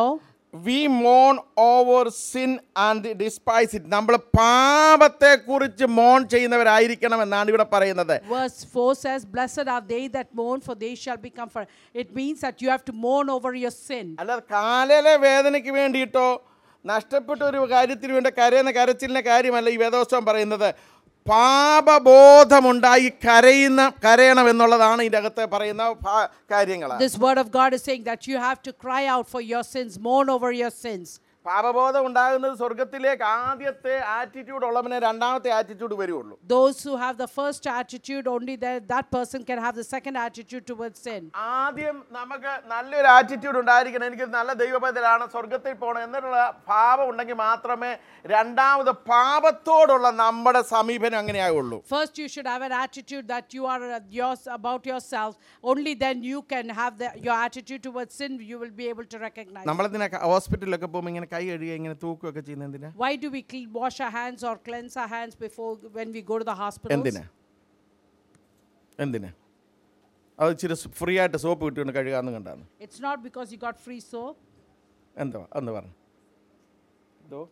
we മോൺ over sin and despise it നമ്മൾ പാപത്തെക്കുറിച്ച് മോൺ ചെയ്യുന്നവരായിരിക്കണം എന്നാണ് ഇവിടെ പറയുന്നത് Verse 4 says, Blessed are they that mourn, for they shall be comforted. It means that you have to mourn over your sin. അല്ലാതെ കാലയിലെ വേദനയ്ക്ക് വേണ്ടിയിട്ടോ നഷ്ടപ്പെട്ട ഒരു കാര്യത്തിന് വേണ്ടി കരയുന്ന കരച്ചിലിൻ്റെ കാര്യമല്ല ഈ വേദോത്സവം പറയുന്നത് പാപബോധമുണ്ടായി കരയുന്ന കരയണം എന്നുള്ളതാണ് ഇതിൻ്റെ അകത്ത് പറയുന്ന ഭാ- കാര്യങ്ങൾ This word of God is saying that you have to cry out for your sins, mourn over your sins. പാപബോധം ഉണ്ടാകുന്നത് സ്വർഗത്തിലേക്ക് ആദ്യത്തെ ആറ്റിറ്റ്യൂഡ് ഉള്ളവനെ രണ്ടാമത്തെ ആറ്റിറ്റ്യൂഡ് വരുള്ളൂ Those who have the first attitude, only that, that person can have the second attitude towards sin. ആദ്യം നമുക്ക് നല്ലൊരു attitude ഉണ്ടായിരിക്കണം എനിക്ക് നല്ല ദൈവപതിലാണ് സ്വർഗത്തിൽ പോകണം എന്നുള്ള ഭാവം ഉണ്ടെങ്കിൽ മാത്രമേ രണ്ടാമത് പാപത്തോടുള്ള നമ്മുടെ സമീപനം അങ്ങനെയാകുള്ളൂ First, you should have an attitude that you are uh, yours about yourself. Only then you can have the, your attitude towards sin. You will be able to recognize. നമ്മളെന്തിനാ ഹോസ്പിറ്റലിലൊക്കെ പോകുമ്പോൾ ഇങ്ങനെ കൈ കഴുകുക ഇങ്ങനെ തൂക്കുകയൊക്കെ ചെയ്യുന്നത് എന്തിനാ Why do we clean, wash our hands or cleanse our hands before when we go to the hospitals? എന്തിനാ എന്തിനാ അത് ഇച്ചിരി ഫ്രീ ആയിട്ട് സോപ്പ് കിട്ടുകൊണ്ട് കഴുകാമെന്ന് കണ്ടാണ് It's not because you got free soap. എന്തോ ഒന്ന് പറഞ്ഞു എന്തോ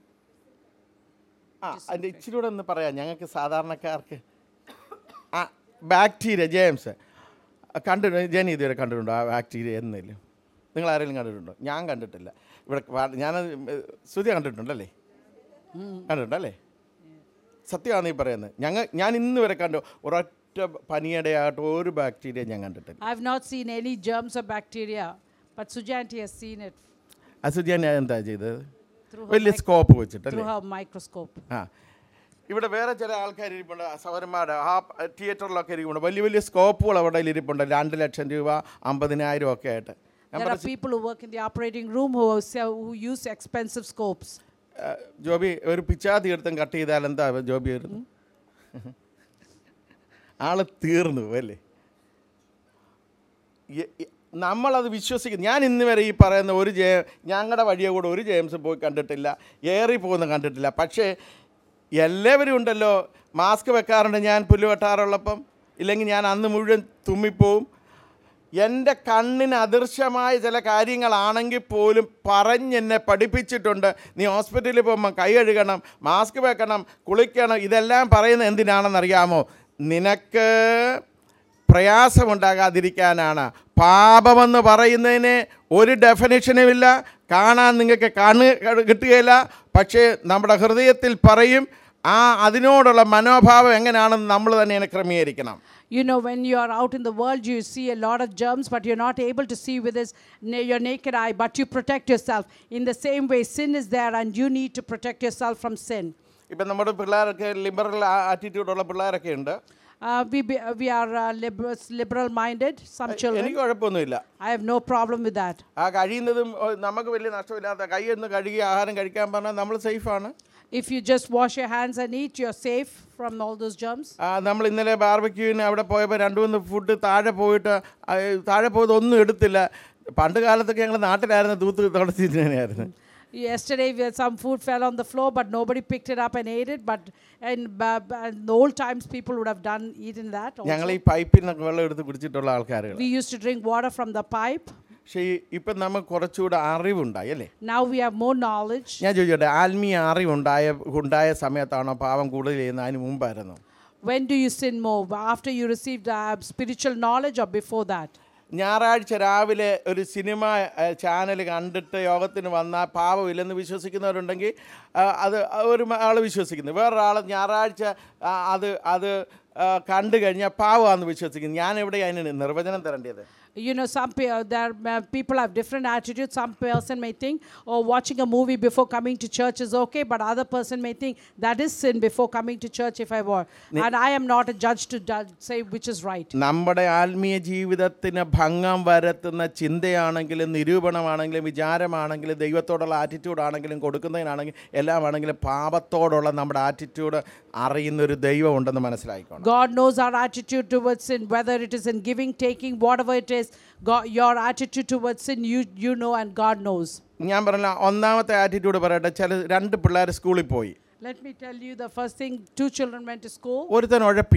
ആ അതിൻ്റെ ഇച്ചിരി കൂടെ ഒന്ന് പറയാം ഞങ്ങൾക്ക് സാധാരണക്കാർക്ക് ആ ബാക്ടീരിയ ജെയിംസ് കണ്ടിട്ടുണ്ട് ജനി ഇതുവരെ കണ്ടിട്ടുണ്ടോ ആ ബാക്ടീരിയ എന്നില്ല നിങ്ങൾ ആരെങ്കിലും കണ്ടിട്ടുണ്ടോ ഞാൻ കണ്ടിട്ടില്ല ഇവിടെ വാ- ഞാനത് ശ്രുതി കണ്ടിട്ടുണ്ടല്ലേ കണ്ടിട്ടുണ്ടല്ലേ സത്യമാണ് ഈ പറയുന്നത് ഞങ്ങൾ ഞാൻ ഇന്ന് വരെ കണ്ടു ഒരൊറ്റ പനിയുടെ ആയിട്ട് ഒരു ബാക്ടീരിയ ഞാൻ കണ്ടിട്ടില്ല I have not seen any germs or bacteria, but Sujanti has seen it അസുജി ഞാൻ എന്താ ചെയ്തത് through her, വലിയ mic- സ്കോപ്പ് വെച്ചിട്ടല്ലേ through her microscope. ആ ഇവിടെ വേറെ ചില ആൾക്കാർ ഇരിപ്പുണ്ട് സൗരന്മാരുടെ ആ തിയേറ്ററിലൊക്കെ ഇരിപ്പുണ്ട് വലിയ വലിയ സ്കോപ്പുകൾ അവിടെ ഇരിപ്പുണ്ട് രണ്ട് ലക്ഷം രൂപ അമ്പതിനായിരം ഒക്കെ ആയിട്ട് ഞാൻ There are പറഞ്ഞു, people who work in the operating room who, sell, who use expensive scopes. "ആ, ജോബി ഒരു പിച്ചാത്തി എടുത്തും കട്ട് ചെയ്താൽ എന്താ ജോബി വരുന്നു ആള് തീർന്നു അല്ലേ ഈ- ഈ- നമ്മളത് വിശ്വസിക്കുന്നു ഞാൻ ഇന്ന് വരെ ഈ പറയുന്ന ഒരു ജെ ഞങ്ങളുടെ വഴിയെ കൂടെ ഒരു ജെയിംസ് പോയി കണ്ടിട്ടില്ല ഏറി പോകുന്ന കണ്ടിട്ടില്ല പക്ഷേ എല്ലാവരും ഉണ്ടല്ലോ മാസ്ക് വെക്കാറുണ്ട് ഞാൻ പുല്ല് വെട്ടാറുള്ളപ്പം ഇല്ലെങ്കിൽ ഞാൻ അന്ന് മുഴുവൻ തുമ്മിപ്പോവും എൻ്റെ കണ്ണിന് അദൃശ്യമായ ചില കാര്യങ്ങളാണെങ്കിൽ പോലും പറഞ്ഞെന്നെ പഠിപ്പിച്ചിട്ടുണ്ട് നീ ഹോസ്പിറ്റലിൽ പോകുമ്പോൾ കൈ കഴുകണം മാസ്ക് വെക്കണം കുളിക്കണം ഇതെല്ലാം പറയുന്നത് എന്തിനാണെന്നറിയാമോ നിനക്ക് പ്രയാസമുണ്ടാകാതിരിക്കാനാണ് പാപമെന്ന് പറയുന്നതിന് ഒരു ഡെഫിനിഷനുമില്ല കാണാൻ നിങ്ങൾക്ക് കണ്ണ് കിട്ടുകയില്ല പക്ഷേ നമ്മുടെ ഹൃദയത്തിൽ പറയും ആ അതിനോടുള്ള മനോഭാവം എങ്ങനെയാണെന്ന് നമ്മൾ തന്നെ ക്രമീകരിക്കണം You know, when you are out in the world, you see a lot of germs, but you're not able to see with this, na- your naked eye, but you protect yourself. In the same way, sin is there, and you need to protect yourself from sin. ഇപ്പം നമ്മുടെ പിള്ളേരൊക്കെ liberal ആറ്റിറ്റ്യൂഡുള്ള പിള്ളേരൊക്കെ ഉണ്ട് Uh, we, be, uh, we are uh, liberal, liberal minded, some children. എനിക്ക് കുഴപ്പമൊന്നുമില്ല I have no problem with that. ആ കഴിയുന്നതും ഓ, നമുക്ക് വലിയ നഷ്ടമില്ലാത്ത കൈ ഒന്ന് കഴുകി ആഹാരം കഴിക്കാൻ പറഞ്ഞാൽ നമ്മൾ സേഫാണ് If you just wash your hands and eat, you're safe from all those germs. നമ്മൾ ഇന്നലെ ബാർബക്യൂവിന് അവിടെ പോയപ്പോൾ രണ്ട് മൂന്ന് ഫുഡ് താഴെ പോയിട്ട് ആ, താഴെ പോയത് ഒന്നും എടുത്തില്ല പണ്ട് കാലത്തൊക്കെ ഞങ്ങൾ നാട്ടിലായിരുന്നു തൂത്ത് തുടച്ചിരുന്നതിനായിരുന്നു Yesterday, we had some food fell on the floor, but nobody picked it up and ate it. But in, ba- ba- in the old times, people would have done eaten that. Also. ഞങ്ങൾ ഈ പൈപ്പിൽ നിന്നൊക്കെ വെള്ളം എടുത്ത് കുടിച്ചിട്ടുള്ള ആൾക്കാരുകൾ We used to drink water from the pipe. പക്ഷേ ഈ ഇപ്പം നമുക്ക് കുറച്ചുകൂടെ അറിവുണ്ടായി അല്ലേ Now we have more knowledge. ഞാൻ ചോദിച്ചോട്ടെ ആത്മീയ അറിവുണ്ടായ ഉണ്ടായ സമയത്താണോ പാവം കൂടുതൽ ചെയ്യുന്നത് അതിന് മുമ്പായിരുന്നു When do you sin more? After you received uh, spiritual knowledge or before that? ഞായറാഴ്ച രാവിലെ ഒരു സിനിമ ചാനൽ കണ്ടിട്ട് യോഗത്തിന് വന്നാൽ പാവമില്ലെന്ന് വിശ്വസിക്കുന്നവരുണ്ടെങ്കിൽ ആ, അത് ഒരു ആൾ വിശ്വസിക്കുന്നു വേറൊരാൾ ഞായറാഴ്ച ആ, അത് അത് ആ, കണ്ടു കഴിഞ്ഞാൽ പാവമാണെന്ന് വിശ്വസിക്കുന്നു ഞാൻ എവിടെ അതിന് നിർവചനം തരേണ്ടത് You know, some pe- uh, there uh, people have different attitudes. Some person may think, oh, watching a movie before coming to church is okay, but other person may think that is sin before coming to church if I were. And I am not a judge to judge, say which is right. നമ്മുടെ ആത്മീയ ജീവിതത്തിന് ഭംഗം വരുത്തുന്ന ചിന്തയാണെങ്കിലും നിരൂപണമാണെങ്കിലും വിചാരമാണെങ്കിലും ദൈവത്തോടുള്ള attitude ആണെങ്കിലും കൊടുക്കുന്നതിനാണെങ്കിലും എല്ലാം ആണെങ്കിലും പാപത്തോടുള്ള നമ്മുടെ ആറ്റിറ്റ്യൂഡ് അറിയുന്ന ഒരു ദൈവം ഉണ്ടെന്ന് മനസ്സിലായിക്കോണം God knows our attitude towards sin, whether it is in giving, taking, whatever it is. God, your attitude towards sin, you you know, and God knows. ഞാൻ പറഞ്ഞ ഒന്നാമത്തെ ആറ്റിറ്റ്യൂഡ് പറയട്ടെ ചില രണ്ട് പിള്ളേർ സ്കൂളിൽ പോയി Let me tell you the first thing: two children went to school. ഒരുത്തൻ ഉഴപ്പി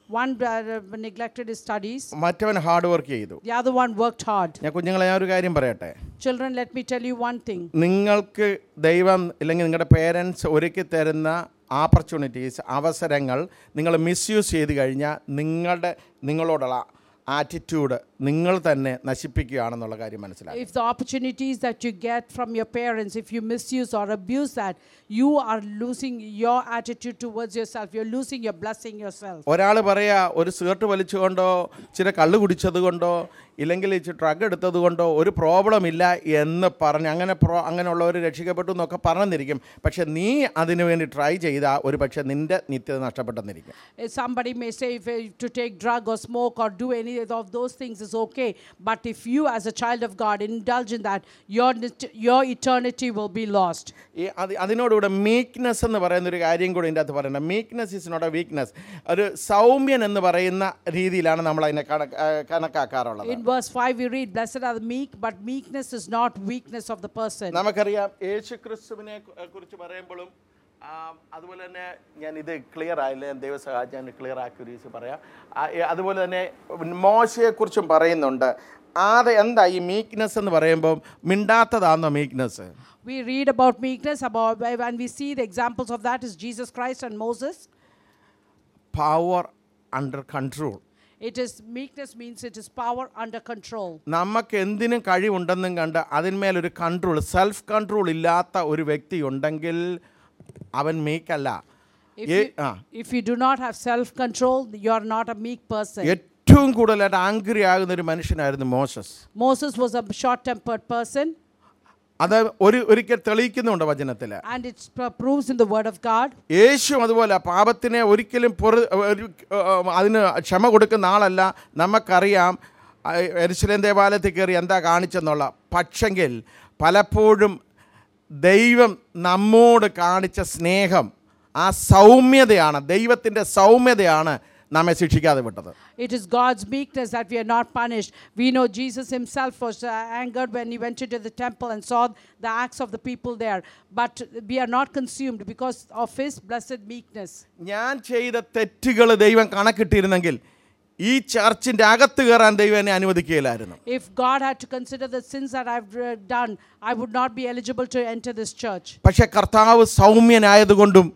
One uh, neglected his studies, മറ്റവൻ ഹാർഡ് വർക്ക് ചെയ്തു the other one worked hard. ഞാൻ കുഞ്ഞുങ്ങളെ ഞാൻ ഒരു കാര്യം പറയട്ടെ Children, let me tell you one thing. നിങ്ങൾക്ക് ദൈവം ഇല്ലെങ്കിൽ നിങ്ങളുടെ പേരൻസ് ഒരുക്കി തരുന്ന ആപ്പർച്യൂണിറ്റീസ് അവസരങ്ങൾ നിങ്ങൾ മിസ്യൂസ് ചെയ്ത് കഴിഞ്ഞാൽ നിങ്ങളുടെ നിങ്ങളോടുള്ള ആറ്റിറ്റ്യൂഡ് നിങ്ങൾ തന്നെ നശിപ്പിക്കുകയാണെന്നുള്ള കാര്യം മനസ്സിലാക്കി If the opportunities that you get from your parents, if you misuse or abuse that, you are losing your attitude towards yourself. You're losing your blessing yourself. ഒരാൾ പറയാ ഒരു സിഗരറ്റ് വലിച്ചുകൊണ്ടോ ഇച്ചിരി കള്ള് കുടിച്ചത് കൊണ്ടോ ഇല്ലെങ്കിൽ ഇച്ചിരി ഡ്രഗ് എടുത്തത് കൊണ്ടോ ഒരു പ്രോബ്ലം ഇല്ല എന്ന് പറഞ്ഞ് അങ്ങനെ പ്രോ അങ്ങനെയുള്ളവർ രക്ഷിക്കപ്പെട്ടു എന്നൊക്കെ പറഞ്ഞിരിക്കും പക്ഷെ നീ അതിനു വേണ്ടി ട്രൈ ചെയ്താൽ ഒരു പക്ഷെ നിന്റെ നിത്യത നഷ്ടപ്പെട്ടെന്നിരിക്കും If Somebody may say if, uh, to take drug or smoke or do any of those things is okay, but if you, as a child of God, indulge in that, your nit- your eternity will be lost. ഈ അത് അതിനോടുകൂടെ meekness എന്ന് പറയുന്ന ഒരു കാര്യം കൂടി ഇതിൻ്റെ അകത്ത് പറയുന്നത് meekness is not a weakness ഒരു സൗമ്യൻ എന്ന് പറയുന്ന രീതിയിലാണ് നമ്മൾ അതിനെ കണക്ക് ആ, കണക്കാക്കാറുള്ളത് In verse 5, we read, Blessed are the meek, but meekness is not weakness of the person. നമുക്കറിയാം യേശു ക്രിസ്തുവിനെ കു- കുറിച്ച് പറയുമ്പോഴും ആ, അതുപോലെ തന്നെ ഞാൻ ഇത് ക്ലിയർ ആയില്ല ഞാൻ ദൈവസഹായം ഞാൻ ക്ലിയർ ആക്യുറീസ് പറയാം ആ, ഏ, അതുപോലെ തന്നെ മോശയെക്കുറിച്ചും പറയുന്നുണ്ട് അത് എന്താ ഈ മീക്ക്നെസ് എന്ന് പറയുമ്പോൾ മിണ്ടാത്തതാണോ meekness We read about meekness, about and we see the examples of that is Jesus Christ and Moses. Power under control It is meekness means it is power under control. നമുക്ക് എന്തിനും കഴിവുണ്ടെന്നും കണ്ട് അതിന്മേലൊരു control self control ഇല്ലാത്ത ഒരു വ്യക്തി ഉണ്ടെങ്കിൽ അവൻ മീക്കല്ല If ഏ- you, ആ if you do not have self control, you are not a meek person. ഏറ്റവും കൂടുതലായിട്ട് ആംഗ്രി ആകുന്ന ഒരു മനുഷ്യനായിരുന്നു മോശസ് Moses was a short tempered person, അത് ഒരു ഒരിക്കൽ തെളിയിക്കുന്നുണ്ട് വചനത്തിൽ and it p- proves in the Word of God. യേശു അതുപോലെ പാപത്തിനെ ഒരിക്കലും പൊറു ഒരു അതിന് ക്ഷമ കൊടുക്കുന്ന ആളല്ല നമുക്കറിയാം എരിശിലേം ദേവാലയത്തിൽ കയറി എന്താ കാണിച്ചെന്നുള്ള പക്ഷെങ്കിൽ പലപ്പോഴും ദൈവം നമ്മോട് കാണിച്ച സ്നേഹം ആ സൗമ്യതയാണ് ദൈവത്തിൻ്റെ സൗമ്യതയാണ് നമ്മെ ശിക്ഷിക്കാതെ വിട്ടത് It is God's meekness that we are not punished. We know Jesus himself was uh, angered when he went into the temple and saw the acts of the people there. But we are not consumed because of his blessed meekness. ഞാൻ ചെയ്ത തെറ്റുകൾ ദൈവം കണക്കിട്ടിരുന്നെങ്കിൽ ഈ ചർച്ചിൻ്റെ അകത്ത് കയറാൻ ദൈവം എന്നെ അനുവദിക്കുകയില്ലായിരുന്നു If God had to consider the sins that I've uh, done, I would not be eligible to enter this church. പക്ഷെ കർത്താവ് സൗമ്യനായതുകൊണ്ടും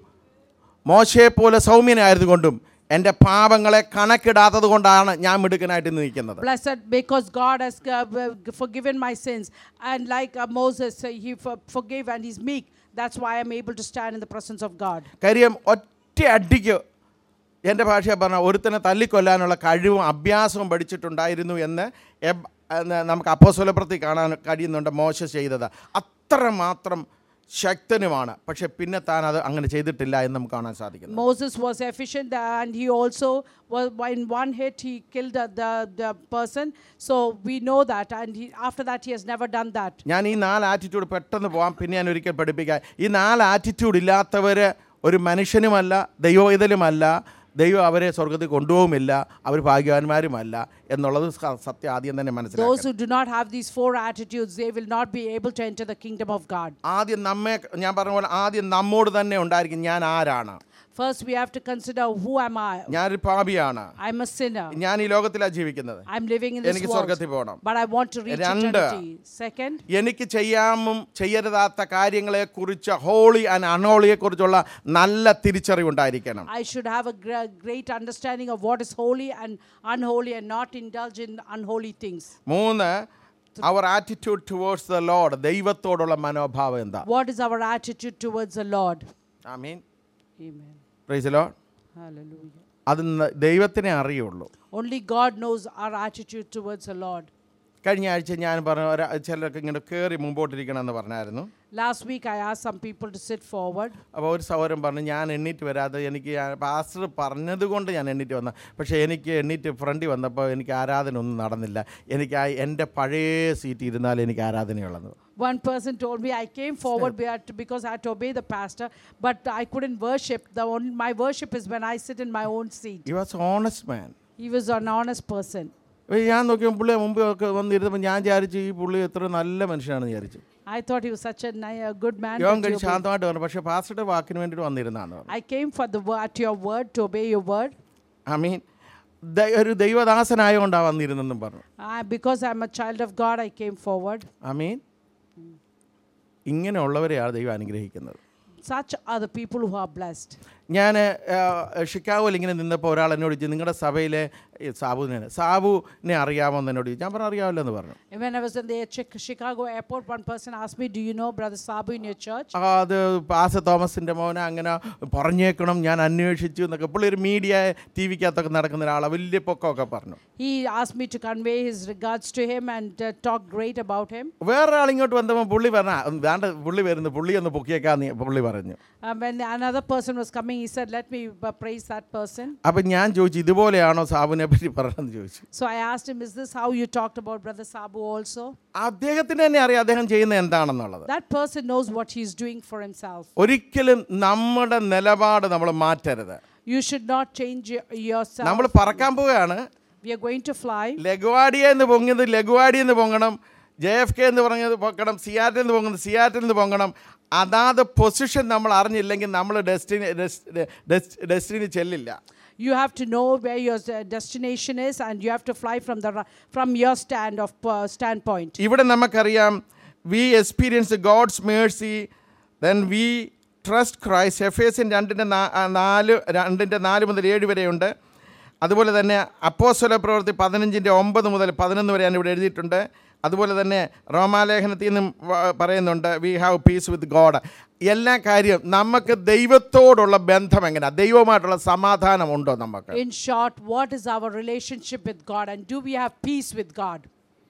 മോശയെ പോലെ സൗമ്യനായതുകൊണ്ടും എൻ്റെ പാപങ്ങളെ കണക്കിടാത്തത് കൊണ്ടാണ് ഞാൻ മിടുക്കനായിട്ട് ഇന്ന് നിൽക്കുന്നത് Blessed because God has uh, forgiven my sins. And like uh, Moses, uh, he for- forgave and he's meek. That's why I'm able to stand in the presence of God. കാര്യം ഒറ്റ അടിക്ക് എൻ്റെ ഭാഷയെ പറഞ്ഞാൽ ഒരുത്തനെ തല്ലിക്കൊല്ലാനുള്ള കഴിവും അഭ്യാസവും പഠിച്ചിട്ടുണ്ടായിരുന്നു എന്ന് എബ്- എന്ന് നമുക്ക് അപ്പോസ്വലപ്രത്തി കാണാൻ കഴിയുന്നുണ്ട് മോശ ചെയ്തത് അത്രമാത്രം ശക്തനുമാണ് പക്ഷെ പിന്നെ താൻ അത് അങ്ങനെ ചെയ്തിട്ടില്ല എന്ന് നമുക്ക് കാണാൻ സാധിക്കുന്നു Moses was efficient and he also was in one hit he killed the, the, the person. So we know that and he, after that he has never done that. ഞാൻ ഈ നാല് ആറ്റിറ്റ്യൂഡ് പെട്ടെന്ന് പോകാം പിന്നെ ഞാൻ ഒരിക്കൽ പഠിപ്പിക്കാം ഈ നാല് ആറ്റിറ്റ്യൂഡ് ഇല്ലാത്തവർ ഒരു മനുഷ്യനുമല്ല ദൈവവേദലുമല്ല ദൈവം അവരെ സ്വർഗത്തിൽ കൊണ്ടുപോകുമില്ല അവർ ഭാഗ്യവാന്മാരുമല്ല എന്നുള്ളത് സ- സത്യം ആദ്യം തന്നെ Those മനസ്സിലാക്കണം who do not have these four attitudes, they will not be able to enter the kingdom of God. ആദ്യം നമ്മെ ഞാൻ പറഞ്ഞ പോലെ ആദ്യം നമ്മോട് തന്നെ ഉണ്ടായിരിക്കും ഞാൻ ആരാണ് First, we have to consider who am I? ഞാനൊരു പാപിയാണ് I'm a sinner. ഞാൻ ഈ ലോകത്തിലാണ് ജീവിക്കുന്നത് I'm living in this എനിക്ക് world. സ്വർഗത്തിൽ പോകണം But I want to reach രണ്ട്. eternity. Second, എനിക്ക് ചെയ്യാമും ചെയ്യരുതാത്ത കാര്യങ്ങളെക്കുറിച്ച് ഹോളി ആൻഡ് അൺഹോളിയെക്കുറിച്ചുള്ള നല്ല തിരിച്ചറിവുണ്ടായിരിക്കണം I should have a gra- great understanding of what is holy and unholy and not indulge in unholy things. മൂന്ന് our attitude towards the Lord ദൈവത്തോടുള്ള മനോഭാവം എന്താ What is our attitude towards the Lord? I mean Amen. Praise Lord Hallelujah. അത് ന- ദൈവത്തിനെ അറിയുള്ളൂ Only God knows our attitude towards the Lord. കഴിഞ്ഞ ആഴ്ച ഞാൻ പറഞ്ഞു ഒരു ചിലർക്ക് ഇങ്ങനെ കയറി മുമ്പോട്ടിരിക്കണം എന്ന് പറഞ്ഞായിരുന്നു Last week, I asked some people to sit forward. അപ്പോൾ ഒരു സൗരം പറഞ്ഞു ഞാൻ എണ്ണീറ്റ് വരാതെ എനിക്ക് പാസ്റ്റർ പറഞ്ഞത് കൊണ്ട് ഞാൻ എണ്ണീറ്റ് വന്ന പക്ഷേ എനിക്ക് എണ്ണീറ്റ് ഫ്രണ്ടിൽ വന്നപ്പോൾ എനിക്ക് ആരാധന ഒന്നും നടന്നില്ല എനിക്ക് ആ എൻ്റെ പഴയ സീറ്റ് ഇരുന്നാൽ എനിക്ക് ആരാധനയുള്ളത് One person told me I came forward be- to- because I had to obey the pastor, but I couldn't worship. The only, my worship is when I sit in my own seat. You was honest man He was an honest person. ഞാൻ നോക്കിയപ്പോൾ പുള്ളി മുമ്പ് ഒക്കെ വന്നിരുന്നപ്പോൾ ഞാൻ വിചാരിച്ചു ഈ പുള്ളി എത്ര നല്ല മനുഷ്യനാണെന്ന് വിചാരിച്ചു I thought he was such a, ni- a good man. യോഗം that he കഴിഞ്ഞ് obeyed. ശാന്തമായിട്ട് പറഞ്ഞു പക്ഷേ പാസ്റ്ററുടെ വാക്കിന് വേണ്ടിയിട്ട് വന്നിരുന്നതാണ് പറഞ്ഞു I came for the wo- at your word to obey your word. I mean the- ഒരു ദൈവദാസനായതുകൊണ്ടാണ് വന്നിരുന്നെന്നും പറഞ്ഞു I, because I'm a child of God, I came forward. I mean ഇങ്ങനെയുള്ളവരെയാണ് ദൈവം അനുഗ്രഹിക്കുന്നത് Such are the people who are blessed. ഞാൻ ഷിക്കാഗോയിൽ ഇങ്ങനെ നിന്നപ്പോൾ ഒരാൾ എന്നോട് ചോദിച്ചു നിങ്ങളുടെ സഭയിലെ ഈ സാബുവിനെ സാബുവിനെ അറിയാമോ എന്ന് എന്നോട് ചോദിച്ചു ഞാൻ പറഞ്ഞു അറിയാമല്ലോ എന്ന് പറഞ്ഞു And when I was in the Chi- Chicago airport, one person asked me, Do you know Brother Sabu in your church? ആ, അത് പാസ തോമസിൻ്റെ മോനെ അങ്ങനെ പറഞ്ഞേക്കണം ഞാൻ അന്വേഷിച്ചു എന്നൊക്കെ പുള്ളി ഒരു മീഡിയ ടി വിക്കകത്തൊക്കെ നടക്കുന്ന ഒരാളാണ് വലിയ പൊക്കമൊക്കെ പറഞ്ഞു He asked me to convey his regards to him and uh, talk great about him. വേറൊരാൾ ഇങ്ങോട്ട് വന്നപ്പോൾ പുള്ളി പറഞ്ഞ വേണ്ട പുള്ളി വരുന്നു പുള്ളി ഒന്ന് പൊക്കിയേക്കാന്ന് പുള്ളി പറഞ്ഞു Uh, when another person was coming, he said, Let me uh, praise that person. അപ്പം ഞാൻ ചോദിച്ചു ഇതുപോലെയാണോ സാബുവിനെ പറ്റി പറഞ്ഞതെന്ന് ചോദിച്ചു So I asked him, Is this how you talked about Brother Sabu also? അദ്ദേഹത്തിന് തന്നെ അറിയാം അദ്ദേഹം ചെയ്യുന്നത് എന്താണെന്നുള്ളത് That person knows what he's doing for himself. ഒരിക്കലും നമ്മുടെ നിലപാട് നമ്മൾ മാറ്റരുത് You should not change your- yourself. നമ്മൾ പറക്കാൻ പോവുകയാണ് We are going to fly. ലഘുവാടിയ എന്ന് പൊങ്ങിയത് ലഘുവാടി എന്ന് പൊങ്ങണം ജെ എഫ് കെ എന്ന് പറഞ്ഞത് പൊക്കണം സിയാറ്റിൽ നിന്ന് പൊങ്ങുന്നത് സിയാറ്റിൽ നിന്ന് പൊങ്ങണം അതാത് പൊസിഷൻ നമ്മൾ അറിഞ്ഞില്ലെങ്കിൽ നമ്മൾ ഡെസ്റ്റിനി ഡെസ്റ്റിനി ചെല്ലില്ല You have to know where your uh, destination is, and you have to fly from the ri- from your stand of uh, standpoint. ഇവിടെ നമുക്കറിയാം we experience God's mercy then we trust Christ എഫ് എസിൻ രണ്ടിൻ്റെ നാല് രണ്ടിൻ്റെ നാല് മുതൽ ഏഴ് വരെയുണ്ട് അതുപോലെ തന്നെ അപ്പോസ്വല പ്രവൃത്തി പതിനഞ്ചിൻ്റെ ഒമ്പത് മുതൽ പതിനൊന്ന് വരെയാണ് ഇവിടെ എഴുതിയിട്ടുണ്ട് അതുപോലെ തന്നെ റോമാലേഖനത്തിൽ നിന്നും വ- പറയുന്നുണ്ട് we have peace with God എല്ലാ കാര്യവും നമുക്ക് ദൈവത്തോടുള്ള ബന്ധം എങ്ങനെയാണ് ദൈവമായിട്ടുള്ള സമാധാനം ഉണ്ടോ നമുക്ക് In short, what is our relationship with God, and do we have peace with God?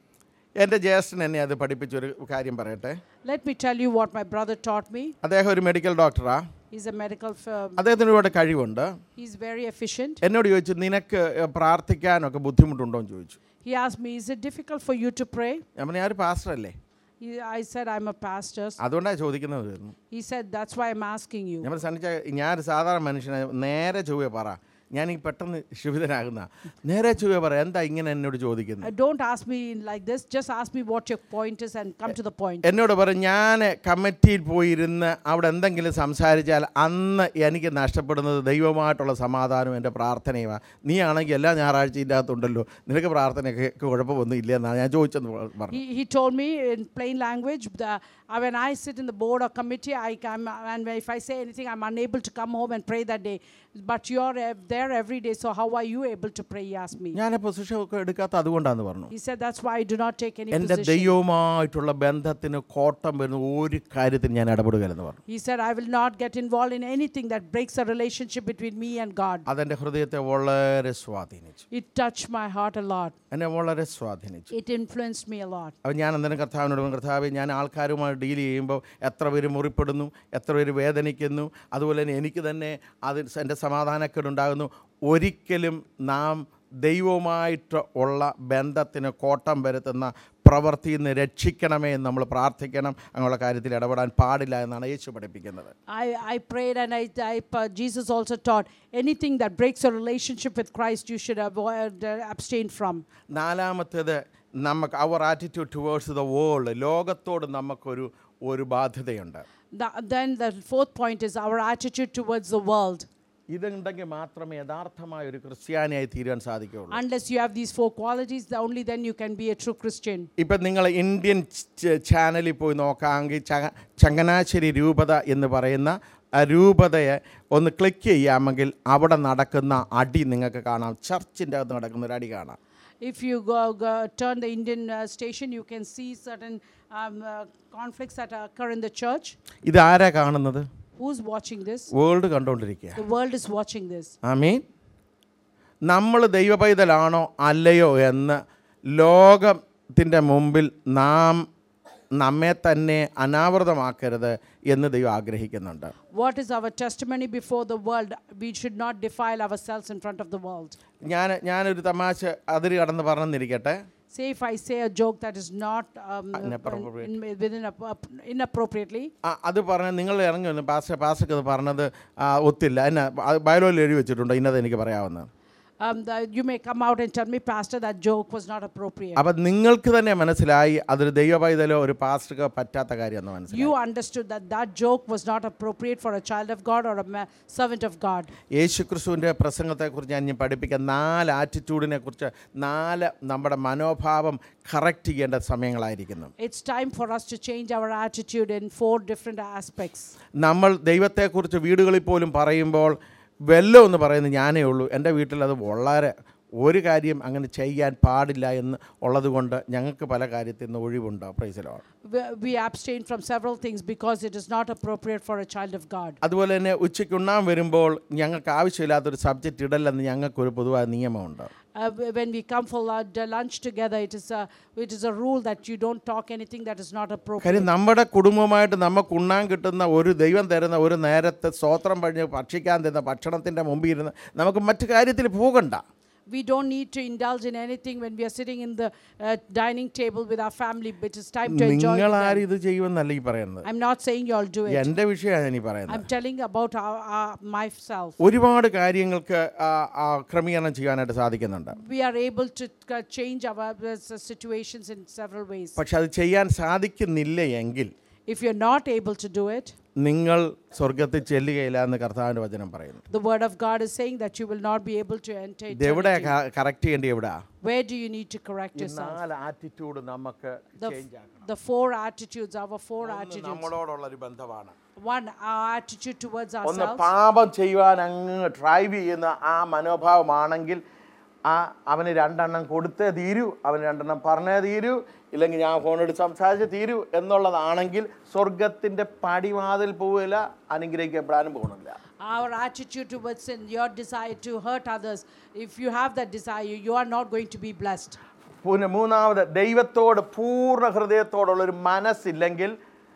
എൻ്റെ ജ്യേഷ്ഠൻ എന്നെ അത് പഠിപ്പിച്ചൊരു കാര്യം പറയട്ടെ Let me tell you what my brother taught me. അദ്ദേഹം ഒരു മെഡിക്കൽ ഡോക്ടറാണ് He's a medical firm. അദ്ദേഹത്തിന് ഒരുപാട് കഴിവുണ്ട് He's very efficient. എന്നോട് ചോദിച്ചു നിനക്ക് പ്രാർത്ഥിക്കാനൊക്കെ ബുദ്ധിമുട്ടുണ്ടോ എന്ന് ചോദിച്ചു He asked me, "Is it difficult for you to pray?" ഞാൻ പറഞ്ഞു ഞാൻ ഒരു പാസ്റ്റർ അല്ലേ He, I said, "I'm a pastor." അതുകൊണ്ടാണ് ചോദിക്കുന്നത് എന്ന്. He said, "That's why I'm asking you." ഞാൻ പറഞ്ഞു സണ്ണിച്ച ഞാനൊരു സാധാരണ മനുഷ്യനെ നേരെ ചൊവ്വേ പറ ഞാൻ ഈ പെട്ടെന്ന് ക്ഷുഭിതനാകുന്ന നേരെ ചൊവ്വേ പറ എന്താ ഇങ്ങനെ എന്നോട് Uh, ചോദിക്കുന്നത് don't ask me like this. Just ask me what your point is and come to the point. എന്നോട് പറയും ഞാൻ കമ്മിറ്റിയിൽ പോയിരുന്ന് അവിടെ എന്തെങ്കിലും സംസാരിച്ചാൽ അന്ന് എനിക്ക് നഷ്ടപ്പെടുന്നത് ദൈവമായിട്ടുള്ള സമാധാനവും എൻ്റെ പ്രാർത്ഥനയുമാണ് നീ ആണെങ്കിൽ എല്ലാ ഞായറാഴ്ച ഇല്ലാത്തുണ്ടല്ലോ നിനക്ക് പ്രാർത്ഥനയൊക്കെ കുഴപ്പമൊന്നും ഇല്ല എന്നാണ് ഞാൻ ചോദിച്ചെന്ന് പറഞ്ഞു He, he told me in plain language, the, uh, when I sit in the board or committee, I can, and if I say anything, I'm unable to come home and pray that day. But you're uh, there every day, so how are you able to pray? He asked me. ഞാൻ position ഒക്കെ എടുക്കാത്ത അതുകൊണ്ടാന്ന് പറഞ്ഞു He said, That's why I do not take any എൻ്റെ position. ദൈവവുമായിട്ടുള്ള ബന്ധത്തിന് കോട്ടം വരുന്ന ഒരു കാര്യത്തിൽ ഞാൻ ഇടപെടുകയെന്ന് പറഞ്ഞു He said, I will not get involved in anything that breaks a relationship between me and God. അതെൻ്റെ ഹൃദയത്തെ വളരെ സ്വാധീനിച്ചു It touched my heart a lot. എന്നെ വളരെ സ്വാധീനിച്ചു It influenced me a lot. അപ്പോൾ ഞാൻ അന്നേരം കർത്താവിനോട് പറഞ്ഞു, കർത്താവെ ഞാൻ ആൾക്കാരുമായി ഡീൽ ചെയ്യുമ്പോൾ എത്ര പേര് മുറിപ്പെടുന്നു എത്ര പേര് വേദനിക്കുന്നു അതുപോലെ തന്നെ എനിക്ക് തന്നെ അതിൽ എൻ്റെ സമാധാനക്കേടുണ്ടാകുന്നു ഒരിക്കലും നാം ദൈവവുമായിട്ട് ഉള്ള ബന്ധത്തിന് കോട്ടം വരുത്തുന്ന പ്രവൃത്തിയിൽ നിന്ന് രക്ഷിക്കണമേ എന്ന് നമ്മൾ പ്രാർത്ഥിക്കണം അങ്ങനെയുള്ള കാര്യത്തിൽ ഇടപെടാൻ പാടില്ല എന്നാണ് യേശു പഠിപ്പിക്കുന്നത് I, I prayed and I, I, uh, Jesus also taught anything that breaks a relationship with Christ, you should avoid, uh, abstain from. നാലാമത്തേത് നമുക്ക് അവർ ആറ്റിറ്റ്യൂഡ് ടുവേഴ്സ് ദ വേൾഡ് ലോകത്തോട് നമുക്കൊരു ഒരു ബാധ്യതയുണ്ട് The- then the fourth point is our attitude towards the world. ഇതുണ്ടെങ്കിൽ മാത്രമേ യഥാർത്ഥമായ ഒരു ക്രിസ്ത്യാനിയായി തീരാൻ സാധിക്കുകയുള്ളൂ Unless you have these four qualities, the- only then you can be a true Christian. ഇപ്പം നിങ്ങൾ ഇന്ത്യൻ ച- ചാനലിൽ പോയി നോക്കാമെങ്കിൽ ചങ്ങ ചങ്ങനാശ്ശേരി രൂപത എന്ന് പറയുന്ന ആ രൂപതയെ ഒന്ന് ക്ലിക്ക് ചെയ്യാമെങ്കിൽ അവിടെ നടക്കുന്ന അടി നിങ്ങൾക്ക് കാണാം ചർച്ചിൻ്റെ അകത്ത് നടക്കുന്ന ഒരു അടി കാണാം If you go, go turn the Indian uh, station, you can see certain um, uh, conflicts that occur in the church. ഇതാരാ കാണുന്നത് Who's watching this? വേൾഡ് കണ്ടുകൊണ്ടിരിക്കുക The world is watching this. ആമീൻ നമ്മൾ ദൈവപൈതലാണോ അല്ലയോ എന്ന് ലോകത്തിൻ്റെ മുമ്പിൽ നാം നമ്മെ തന്നെ അനാവൃതമാക്കരുത് എന്ന് ദൈവം ആഗ്രഹിക്കുന്നുണ്ട് What is our testimony before the world? We should not defile ourselves in front of the world. ഞാൻ ഞാനൊരു തമാശ അതിര് കടന്ന് പറഞ്ഞെന്നിരിക്കട്ടെ Say if I say a joke that is not um, Inappropriate. in- within a, inappropriately, ആ, അത് പറഞ്ഞ നിങ്ങൾ ഇറങ്ങി വന്നു പാസ്റ്റർ പാസ്റ്റർക്ക് അത് പറഞ്ഞത് ആ, ഒത്തില്ല എന്നാ ബയോയിൽ എഴുതി വെച്ചിട്ടുണ്ട് ഇന്നത് എനിക്ക് പറയാവുന്നത് um, the, you may come out and tell me, Pastor, that joke was not appropriate. അപ്പം നിങ്ങൾക്ക് തന്നെ മനസ്സിലായി അതൊരു ദൈവപൈതലോ ഒരു പാസ്റ്റർക്കോ പറ്റാത്ത കാര്യമെന്ന് മനസ്സിലായി You understood that that joke was not appropriate for a child of God or a ma- servant of God. യേശു ക്രിസ്തുവിൻ്റെ പ്രസംഗത്തെക്കുറിച്ച് ഞാൻ ഇനി പഠിപ്പിക്കാൻ നാല് ആറ്റിറ്റ്യൂഡിനെ കുറിച്ച് നാല് നമ്മുടെ മനോഭാവം കറക്റ്റ് ചെയ്യേണ്ട സമയങ്ങളായിരിക്കുന്നു It's time for us to change our attitude in four different aspects. നമ്മൾ ദൈവത്തെക്കുറിച്ച് വീടുകളിൽ പോലും പറയുമ്പോൾ വെല്ലോ എന്ന് പറയുന്നത് ഞാനേ ഉള്ളൂ എൻ്റെ വീട്ടിൽ അത് വളരെ ഒരു കാര്യം അങ്ങനെ ചെയ്യാൻ പാടില്ല എന്ന് ഉള്ളതുകൊണ്ട് ഞങ്ങൾക്ക് പല കാര്യത്തിൽ നിന്ന് ഒഴിവുണ്ട് പ്രൈസിലോ We, we abstain from several things because it is not appropriate for a child of God. അതുപോലെ തന്നെ ഉച്ചയ്ക്ക് ഉണ്ണാൻ വരുമ്പോൾ ഞങ്ങൾക്ക് ആവശ്യമില്ലാത്തൊരു സബ്ജക്റ്റ് ഇടല്ലെന്ന് ഞങ്ങൾക്കൊരു പൊതുവായ നിയമമുണ്ട് Uh, w- when we come for lu- the lunch together, it is, a, it is a rule that you don't talk anything that is not appropriate. കാര്യം നമ്മുടെ കുടുംബമായിട്ട് നമുക്ക് ഉണ്ണാൻ കിട്ടുന്ന ഒരു ദൈവം തരുന്ന ഒരു നേരത്തെ സ്തോത്രം പഴിഞ്ഞ് ഭക്ഷിക്കാൻ തരുന്ന ഭക്ഷണത്തിൻ്റെ മുമ്പിൽ ഇരുന്ന് നമുക്ക് മറ്റു കാര്യത്തിൽ പോകണ്ട We don't need to indulge in anything when we are sitting in the uh, dining table with our family. But it's time to enjoy. നിങ്ങൾ with ആരും them. ഇത് ചെയ്യുമെന്നല്ല ഈ പറയുന്നത് I'm not saying you all do it. എൻ്റെ വിഷയമാണ് ഞാൻ ഈ പറയുന്നത് I'm telling about our, our, myself. ഒരുപാട് കാര്യങ്ങൾക്ക് ആ, ആ, ക്രമീകരണം ചെയ്യാനായിട്ട് സാധിക്കുന്നുണ്ട് We are able to uh, change our uh, s- situations in several ways. പക്ഷെ അത് ചെയ്യാൻ സാധിക്കുന്നില്ല എങ്കിൽ If you're not able to do it, നിങ്ങൾ സ്വർഗത്തിൽ ചെല്ലുകയില്ല എന്ന് കർത്താവിൻ്റെ വചനം പറയുന്നു the word of God is saying that you will not be able to enter. ഇത് എവിടെ eternity. കറക്റ്റ് ചെയ്യേണ്ടി എവിടാ Where do you need to correct ഈ yourself? നാല് ആറ്റിറ്റ്യൂഡ് നമുക്ക് The, ചേഞ്ച് ആക്കണം the four attitudes, our four ഒന്ന് attitudes. നമ്മളോടുള്ള ഒരു ബന്ധമാണ് One, our attitude towards ഒന്ന് ourselves. പാപം ചെയ്യുവാൻ അങ്ങ് ഡ്രൈവ് ചെയ്യുന്ന ആ മനോഭാവമാണെങ്കിൽ ആ അവന് രണ്ടെണ്ണം കൊടുത്തേ തീരൂ അവന് രണ്ടെണ്ണം പറഞ്ഞേ തീരൂ ഇല്ലെങ്കിൽ ഞാൻ ഫോണെടുത്ത് സംസാരിച്ച് തീരൂ എന്നുള്ളതാണെങ്കിൽ സ്വർഗത്തിൻ്റെ പടിവാതിൽ പോവില്ല അനുഗ്രഹിക്കപ്പെടാനും പോകുന്നില്ല Our attitude towards sin, your desire to hurt others, if you have that desire, you are not going to be blessed. പിന്നെ മൂന്നാമത് ദൈവത്തോട് പൂർണ്ണ ഹൃദയത്തോടുള്ള ഒരു മനസ്സില്ലെങ്കിൽ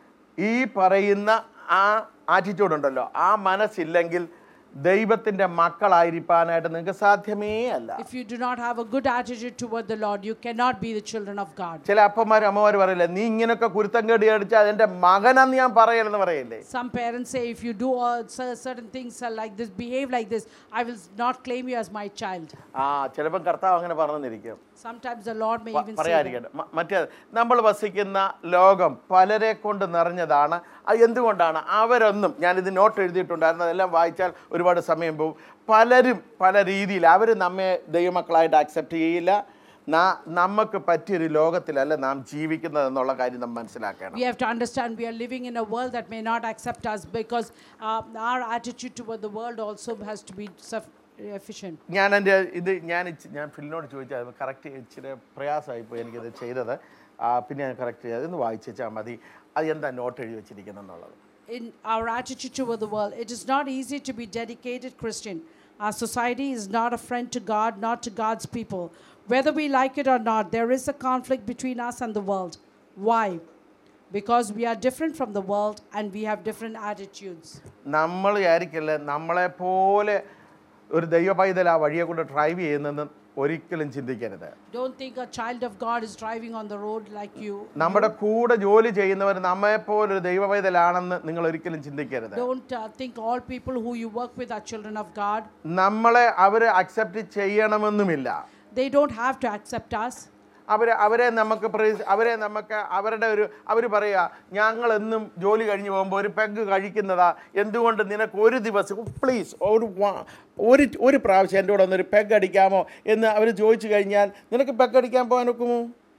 ഈ പറയുന്ന ആ ആറ്റിറ്റ്യൂഡ് ഉണ്ടല്ലോ ആ മനസ്സില്ലെങ്കിൽ ദൈവത്തിൻ്റെ മക്കളായിരിക്കാനായിട്ട് നിങ്ങൾക്ക് സാധ്യമേ അല്ല If you do not have a good attitude toward the Lord, you cannot be the children of God. ചില അപ്പന്മാരും അമ്മമാരും പറയില്ലേ നീ ഇങ്ങനൊക്കെ കുരുത്തം കേടി അടിച്ചാൽ എൻ്റെ മകനെന്ന് ഞാൻ പറയലെന്ന് പറയില്ലേ Some parents say, if you do all cer- certain things uh, like this, behave like this, I will not claim you as my child. ആ ചിലപ്പം കർത്താവ് അങ്ങനെ പറഞ്ഞിരിക്കും Sometimes the Lord may പ- even say that. പറയാതിരിക്കട്ടെ മ- മറ്റേ നമ്മൾ വസിക്കുന്ന ലോകം പലരെ കൊണ്ട് നിറഞ്ഞതാണ് അത് എന്തുകൊണ്ടാണ് അവരൊന്നും ഞാനിത് നോട്ട് എഴുതിയിട്ടുണ്ടായിരുന്നു അതെല്ലാം വായിച്ചാൽ ഒരുപാട് സമയം പോകും പലരും പല രീതിയിൽ അവർ നമ്മെ ദൈവമക്കളായിട്ട് അക്സെപ്റ്റ് ചെയ്യില്ല നാ- നമുക്ക് പറ്റിയൊരു ലോകത്തിലല്ല നാം ജീവിക്കുന്നത് എന്നുള്ള കാര്യം നാം മനസ്സിലാക്കണം We have to understand we are living in a world that may not accept us because uh, our attitude toward the world also has to be suf- efficient. ഞാൻ എൻ്റെ ഇത് ഞാൻ ഇച്ചി- ഞാൻ ഫിലിനോട് ചോദിച്ചാൽ കറക്റ്റ് ഇച്ചിരി പ്രയാസമായിപ്പോയി എനിക്കിത് ചെയ്തത് ആ, പിന്നെ ഞാൻ കറക്റ്റ് ചെയ്തത് ഇന്ന് വായിച്ചാൽ മതി അത് എന്താ നോട്ട് എഴുതി വെച്ചിരിക്കുന്നെന്നുള്ളത് In our attitude toward the world, it is not easy to be dedicated Christian. Our society is not a friend to God, not to God's people. Whether we like it or not, there is a conflict between us and the world. Why? Because we are different from the world and we have different attitudes. നമ്മൾ വിചാരിക്കില്ല നമ്മളെപ്പോലെ ഒരു ദൈവ പൈതൽ ആ വഴിയെ കൊണ്ട് drive ചെയ്യുന്നെന്ന് ഒരിക്കലും ചിന്തിക്കരുത് Don't think a child of God is driving on the road like you. നമ്മുടെ കൂടെ ജോലി ചെയ്യുന്നവർ നമ്മെപ്പോലെ ഒരു ദൈവ പൈതലാണെന്ന് നിങ്ങൾ ഒരിക്കലും ചിന്തിക്കരുത് Don't uh, think all people who you work with are children of God. നമ്മളെ അവർ അക്സെപ്റ്റ് ചെയ്യണമെന്നുമില്ല They don't have to accept us. അവരെ അവരെ നമുക്ക് പ്രൈസ് അവരെ നമുക്ക് അവരുടെ ഒരു അവർ പറയുക ഞങ്ങൾ എന്നും ജോലി കഴിഞ്ഞ് പോകുമ്പോൾ ഒരു പെഗ് കഴിക്കുന്നതാ എന്തുകൊണ്ട് നിനക്ക് ഒരു ദിവസം പ്ലീസ് ഒരു വാ- ഒരു ഒരു പ്രാവശ്യം എൻ്റെ കൂടെ ഒന്നൊരു പെഗ് അടിക്കാമോ എന്ന് അവർ ചോദിച്ചു കഴിഞ്ഞാൽ നിനക്ക് പെഗ് അടിക്കാൻ പോകാൻ ഒക്കുമോ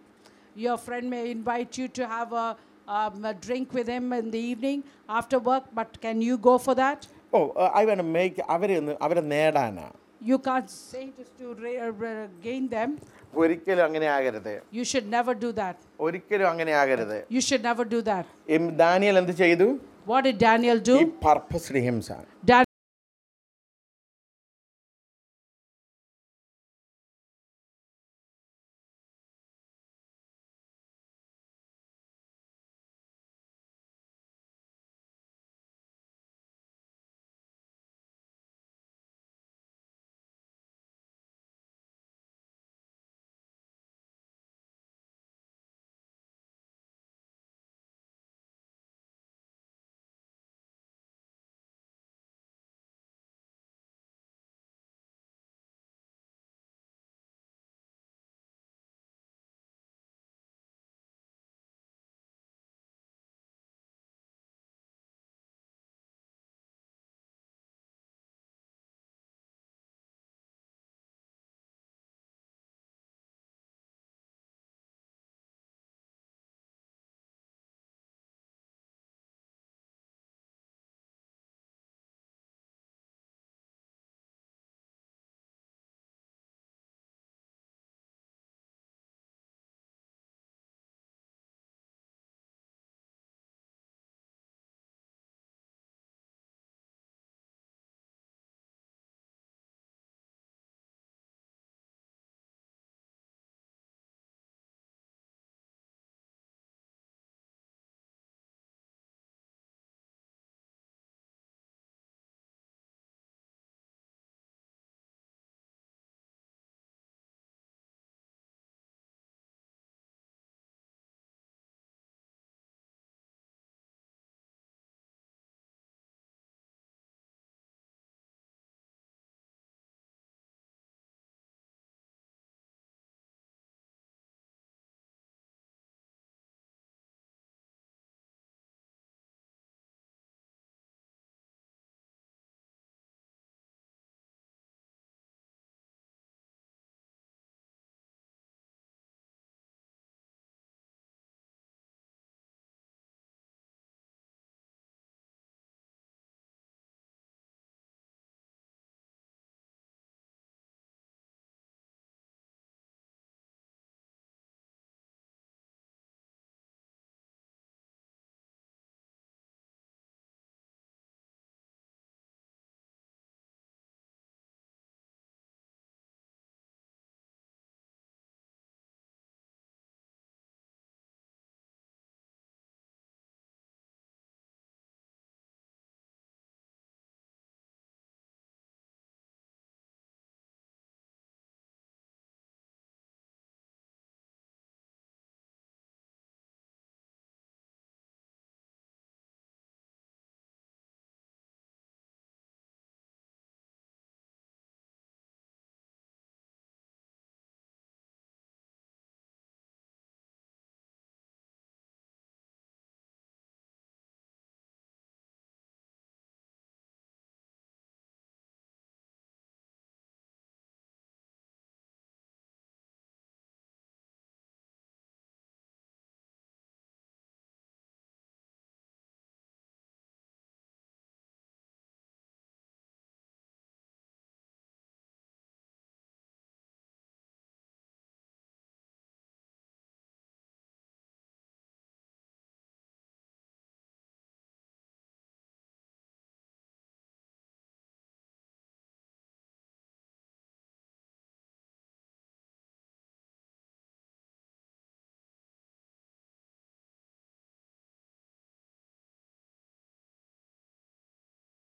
Your friend may invite you to have a, um, a drink with him in the evening after work, but can you go for that? Oh I വേണം മേക്ക് അവരെ ഒന്ന് അവരെ നേടാനാ You can't say just to ra- ra- gain them. ഒരിക്കലും അങ്ങനെ ആകരുത് You should never do that. ഒരിക്കലും അങ്ങനെ ആകരുത് You should never do that. Daniel എന്ത് ചെയ്തു What did Daniel ഈ do? പർപ്പസ്ഡ് ഹിംസ Dan-